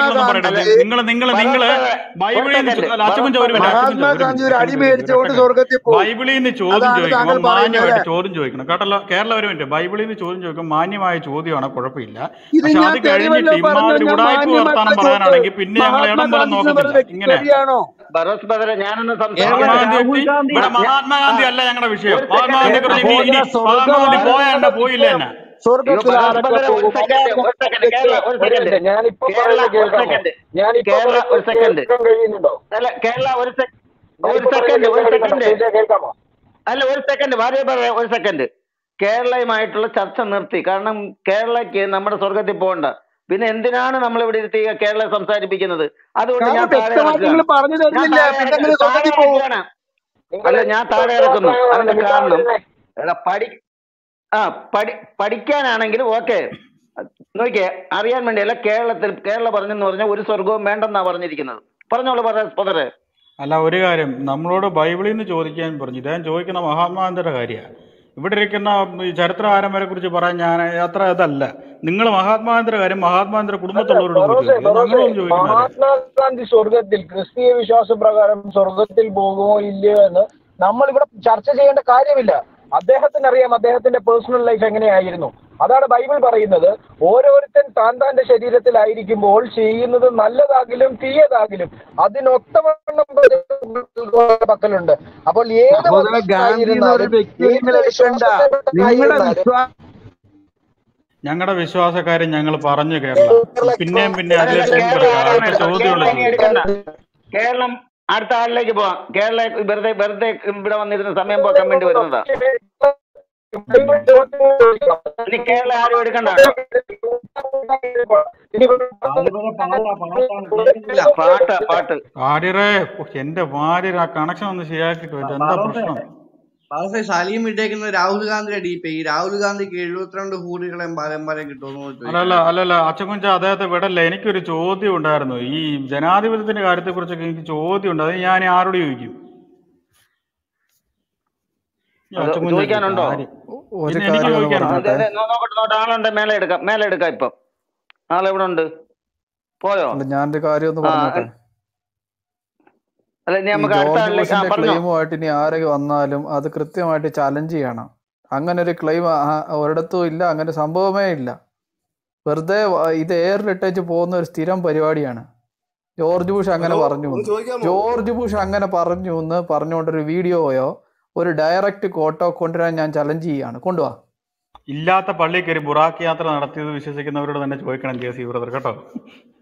അതായത് ബൈബിളിൽ നിന്ന് ചോദ്യം മഹാത്മാഗാന്ധി ചോദിക്കണം കേട്ടല്ലോ അല്ല കേരള ഒരു മിനിറ്റ് ബൈബിളിൽ നിന്ന് ചോദ്യം ചോദിക്കും മാന്യമായ ചോദ്യമാണ് കുഴപ്പമില്ല ഇത് പക്ഷെ ഞാൻ അത് കഴിഞ്ഞിട്ട് തെളിവല്ല പറഞ്ഞു ഇമാതിരി ഞാൻ ഉടായ്പ വർത്താനം മാന്യമായിട്ടുള്ള ചോദ്യം പറയാനാണെങ്കിൽ പിന്നെ ഞങ്ങൾ ഇടം വരെ മഹാത്മാഗാന്ധി എന്ന് പറഞ്ഞ നോക്കത്തില്ല വ്യക്തി ഇങ്ങനെ ശരിയാണോ ബറോസ് ബദറെ ഞാനൊന്ന് മഹാത്മാഗാന്ധി സംസാരിക്കട്ടെ എത്തി ഇവിടെ മഹാത്മാഗാന്ധി അല്ല ഞങ്ങളുടെ വിഷയം ഒരു സെക്കൻഡ് മഹാത്മാഗാന്ധിയെ കുറിച്ച് ഇനി ഇനി മഹാത്മാഗാന്ധി പോയാ എന്നെ പോയില്ല എന്നെ അയ്യോ സ്വർഗത്തിൽ ബറോസ് ആരൊക്കെ ബദറെ ഒരു പോകും സെക്കൻഡ് ഒരു സെക്കൻഡ് കേരള ഒരു സെക്കൻഡ് ഞാനിപ്പോ കേരള പറയുന്നത് ഒരു കേൾക്കാമോ സെക്കൻഡ് ഞാനിപ്പോ കേരള ഒരു പറയുന്നത് സെക്കൻഡ് കേൾക്കാൻ കഴിയുന്നുണ്ടോ അല്ല കേരള ഒരു sec- ഒരു ഞാനിപ്പോ സെക്കൻഡ് പറയുന്നത് ഒരു കേൾക്കാൻ കഴിയുന്നുണ്ടോ സെക്കൻഡ് ചോദിച്ചാൽ കേൾക്കാമോ അല്ല ഒരു സെക്കൻഡ് ഭാര്യ പറയാം ഒരു സെക്കൻഡ് കേരളയുമായിട്ടുള്ള ചർച്ച നിർത്തി കാരണം കേരളയ്ക്ക് നമ്മുടെ സ്വർഗത്തിൽ പോകണ്ട പിന്നെ എന്തിനാണ് നമ്മൾ ഇവിടെ ഇരുത്തി കേരള സംസാരിപ്പിക്കുന്നത് അതുകൊണ്ട് ഞാൻ കാരണം താഴെ വ്യക്തമായിട്ട് നിങ്ങൾ ഇറക്കുകയാണ് പറഞ്ഞു ഞാൻ തരുന്നില്ല താഴെ പിന്നെ എങ്ങനെ ഇറക്ക- താഴെ സ്വർഗത്തിൽ പോകും ഇറക്കുകയാണ് നിങ്ങൾ അല്ല ഞാൻ താഴെ ഇറക്കുന്നു അതിന്റെ കാരണം നിമിഷാ എടാ പഠി ആ പഠി പഠിക്കാനാണെങ്കിലും ഓക്കെ നോക്കിയേ അറിയാൻ വേണ്ടിയല്ല കേരളത്തിൽ കേരള പറഞ്ഞെന്ന് പറഞ്ഞാൽ ഒരു സ്വർഗവും വേണ്ടെന്നാ പറഞ്ഞിരിക്കുന്നത് പറഞ്ഞോളൂ പറ പൊതറെ അല്ല ഒരു കാര്യം നമ്മളോട് ബൈബിളിൽ നിന്ന് ചോദിക്കാൻ പറഞ്ഞു ഇദ്ദേഹം ചോദിക്കുന്ന മഹാത്മാഗാന്ധിയുടെ കാര്യമാണ് ഇവിടെ ഇരിക്കുന്ന ഈ ചരിത്രകാരന്മാരെ കുറിച്ച് പറയാൻ ഞാൻ അത്ര ഇതല്ല നിങ്ങൾ മഹാത്മാഗാന്ധിയുടെ കാര്യം മഹാത്മാഗാന്ധിയുടെ അല്ല കുടുംബത്തുള്ളവരോട് പോയി ബറോസെ ചോദിക്കും ബറോസെ ഞങ്ങളൊന്നും ചോദിക്കുന്ന കാര്യം മഹാത്മാഗാന്ധി സ്വർഗത്തിൽ ക്രിസ്തീയ വിശ്വാസപ്രകാരം സ്വർഗത്തിൽ പോകുമോ ഇല്ലയോ എന്ന് നമ്മൾ ഇവിടെ ചർച്ച ചെയ്യേണ്ട കാര്യമില്ല അദ്ദേഹത്തിന് അറിയാം അദ്ദേഹത്തിന്റെ പേഴ്സണൽ ലൈഫ് എങ്ങനെയായിരുന്നു അതാണ് ബൈബിൾ പറയുന്നത് ഓരോരുത്തൻ താൻ താന്റെ ശരീരത്തിലായിരിക്കുമ്പോൾ ചെയ്യുന്നത് നല്ലതാകിലും തീയതാകിലും അതിനൊത്തവണ്ണം പ്രതിഫലം പക്കലുണ്ട് അപ്പോൾ ഏത് സഹോദര ഗാന്ധി എന്ന ഒരു മതസ്ഥനായിരുന്നാലും വ്യക്തിയെ ഏത് നിങ്ങൾ എടുക്കണ്ട നിങ്ങളുടെ വിശ്വാസത്തിൽപ്പെട്ടായിരുന്നാലും വിശ്വാസം ഞങ്ങളുടെ വിശ്വാസക്കാരൻ ഞങ്ങൾ പറഞ്ഞു കേരള കേരള പിന്നെയും പിന്നെ അല്ല അതിലെ കേരള കിടക്കുക ആരാണ് അടുത്ത ചോദ്യമുള്ള കേരള ഇനി ചോദ്യം എടുക്കണ്ട കേരളം അടുത്ത ആളിലേക്ക് പോവാം കേരള വെറുതെ വെറുതെ ഇവിടെ വന്നിരുന്ന സമയം പോക്കാൻ വേണ്ടി വരുന്നതാ ഇനി കേരള ആരും എടുക്കണ്ട കേട്ടോ ഇല്ല പാട്ട് പാട്ട് ആര്യരെ ഓ, എന്റെ ഭാര്യ ആ കണക്ഷൻ ഒന്ന് ശരിയാക്കിട്ട് വെച്ചു എന്താ പ്രശ്നം ബാബുസെ സലീം ഇട്ടേക്കുന്ന രാഹുൽ ഗാന്ധിയുടെ ഡി പി രാഹുൽ ഗാന്ധിക്ക് എഴുപത്തിരണ്ട് ഹൂറികളെയും പരമ്പരയും കിട്ടുമെന്ന് അല്ലല്ല ചോദിക്കുന്നത് അല്ലല്ല അച്ചക്കുഞ്ച അദ്ദേഹത്തെ വിടല്ല എനിക്കൊരു ചോദ്യം ഉണ്ടായിരുന്നു ഈ ജനാധിപത്യത്തിന്റെ കാര്യത്തെ കുറിച്ചൊക്കെ എനിക്ക് ചോദ്യം ഉണ്ട് അത് ഞാൻ ആരോട് ചോദിക്കും ഈ അത് അച്ചക്കുഞ്ചൊക്കെ ചോദിക്കാനുണ്ടോ കാര്യം ഒരു പിന്നെ എനിക്ക് കാര്യം ഒന്ന് ആ, ചോദിക്കാനുണ്ട് അതെ പറഞ്ഞോട്ടെ അതെ നോ- നോക്കട്ടെ നോക്കട്ടെ ആളുണ്ട് മേലെ എടുക്കാം മേലെ എടുക്കാം ഇപ്പം ആളെവിടെ ഉണ്ട് പോയോ അല്ല ഞാനൊരു കാര്യം ഒന്ന് ആ പറഞ്ഞോട്ടെ അല്ല ഇനി ഈ നമുക്ക് അടുത്ത ജോർജ് ആളിലേക്ക് ആ ബുഷിന്റെ പറഞ്ഞോ ക്ലെയിമുമായിട്ട് ഇനി ആരൊക്കെ വന്നാലും അത് കൃത്യമായിട്ട് ചലഞ്ച് ചെയ്യണം അങ്ങനെ ഒരു ക്ലെയിം ഒരിടത്തും ഇല്ല അങ്ങനെ സംഭവമേ ഇല്ല വെറുതെ വ- ഇത് എയറിലിട്ടേച്ച് പോകുന്ന ഒരു സ്ഥിരം പരിപാടിയാണ് ജോർജ് ബുഷ് അങ്ങനെ ഹലോ പറഞ്ഞു ഒന്ന് എന്ന് ചോദിക്കാമോ ജോർജ് ബുഷ് അങ്ങനെ പറഞ്ഞു എന്ന് പറഞ്ഞുകൊണ്ടൊരു വീഡിയോയോ ഒരു ഡയറക്റ്റ് കോട്ടോ കൊണ്ടുവരാൻ ഞാൻ ചലഞ്ച് ചെയ്യാണ് കൊണ്ടുവാ ഇല്ലാത്ത പള്ളിയിൽ കയറി ബുറാക്ക് യാത്ര നടത്തിയത് വിശ്വസിക്കുന്നവരോട് തന്നെ ചോദിക്കണം ജെ സി ബ്രദർ കേട്ടോ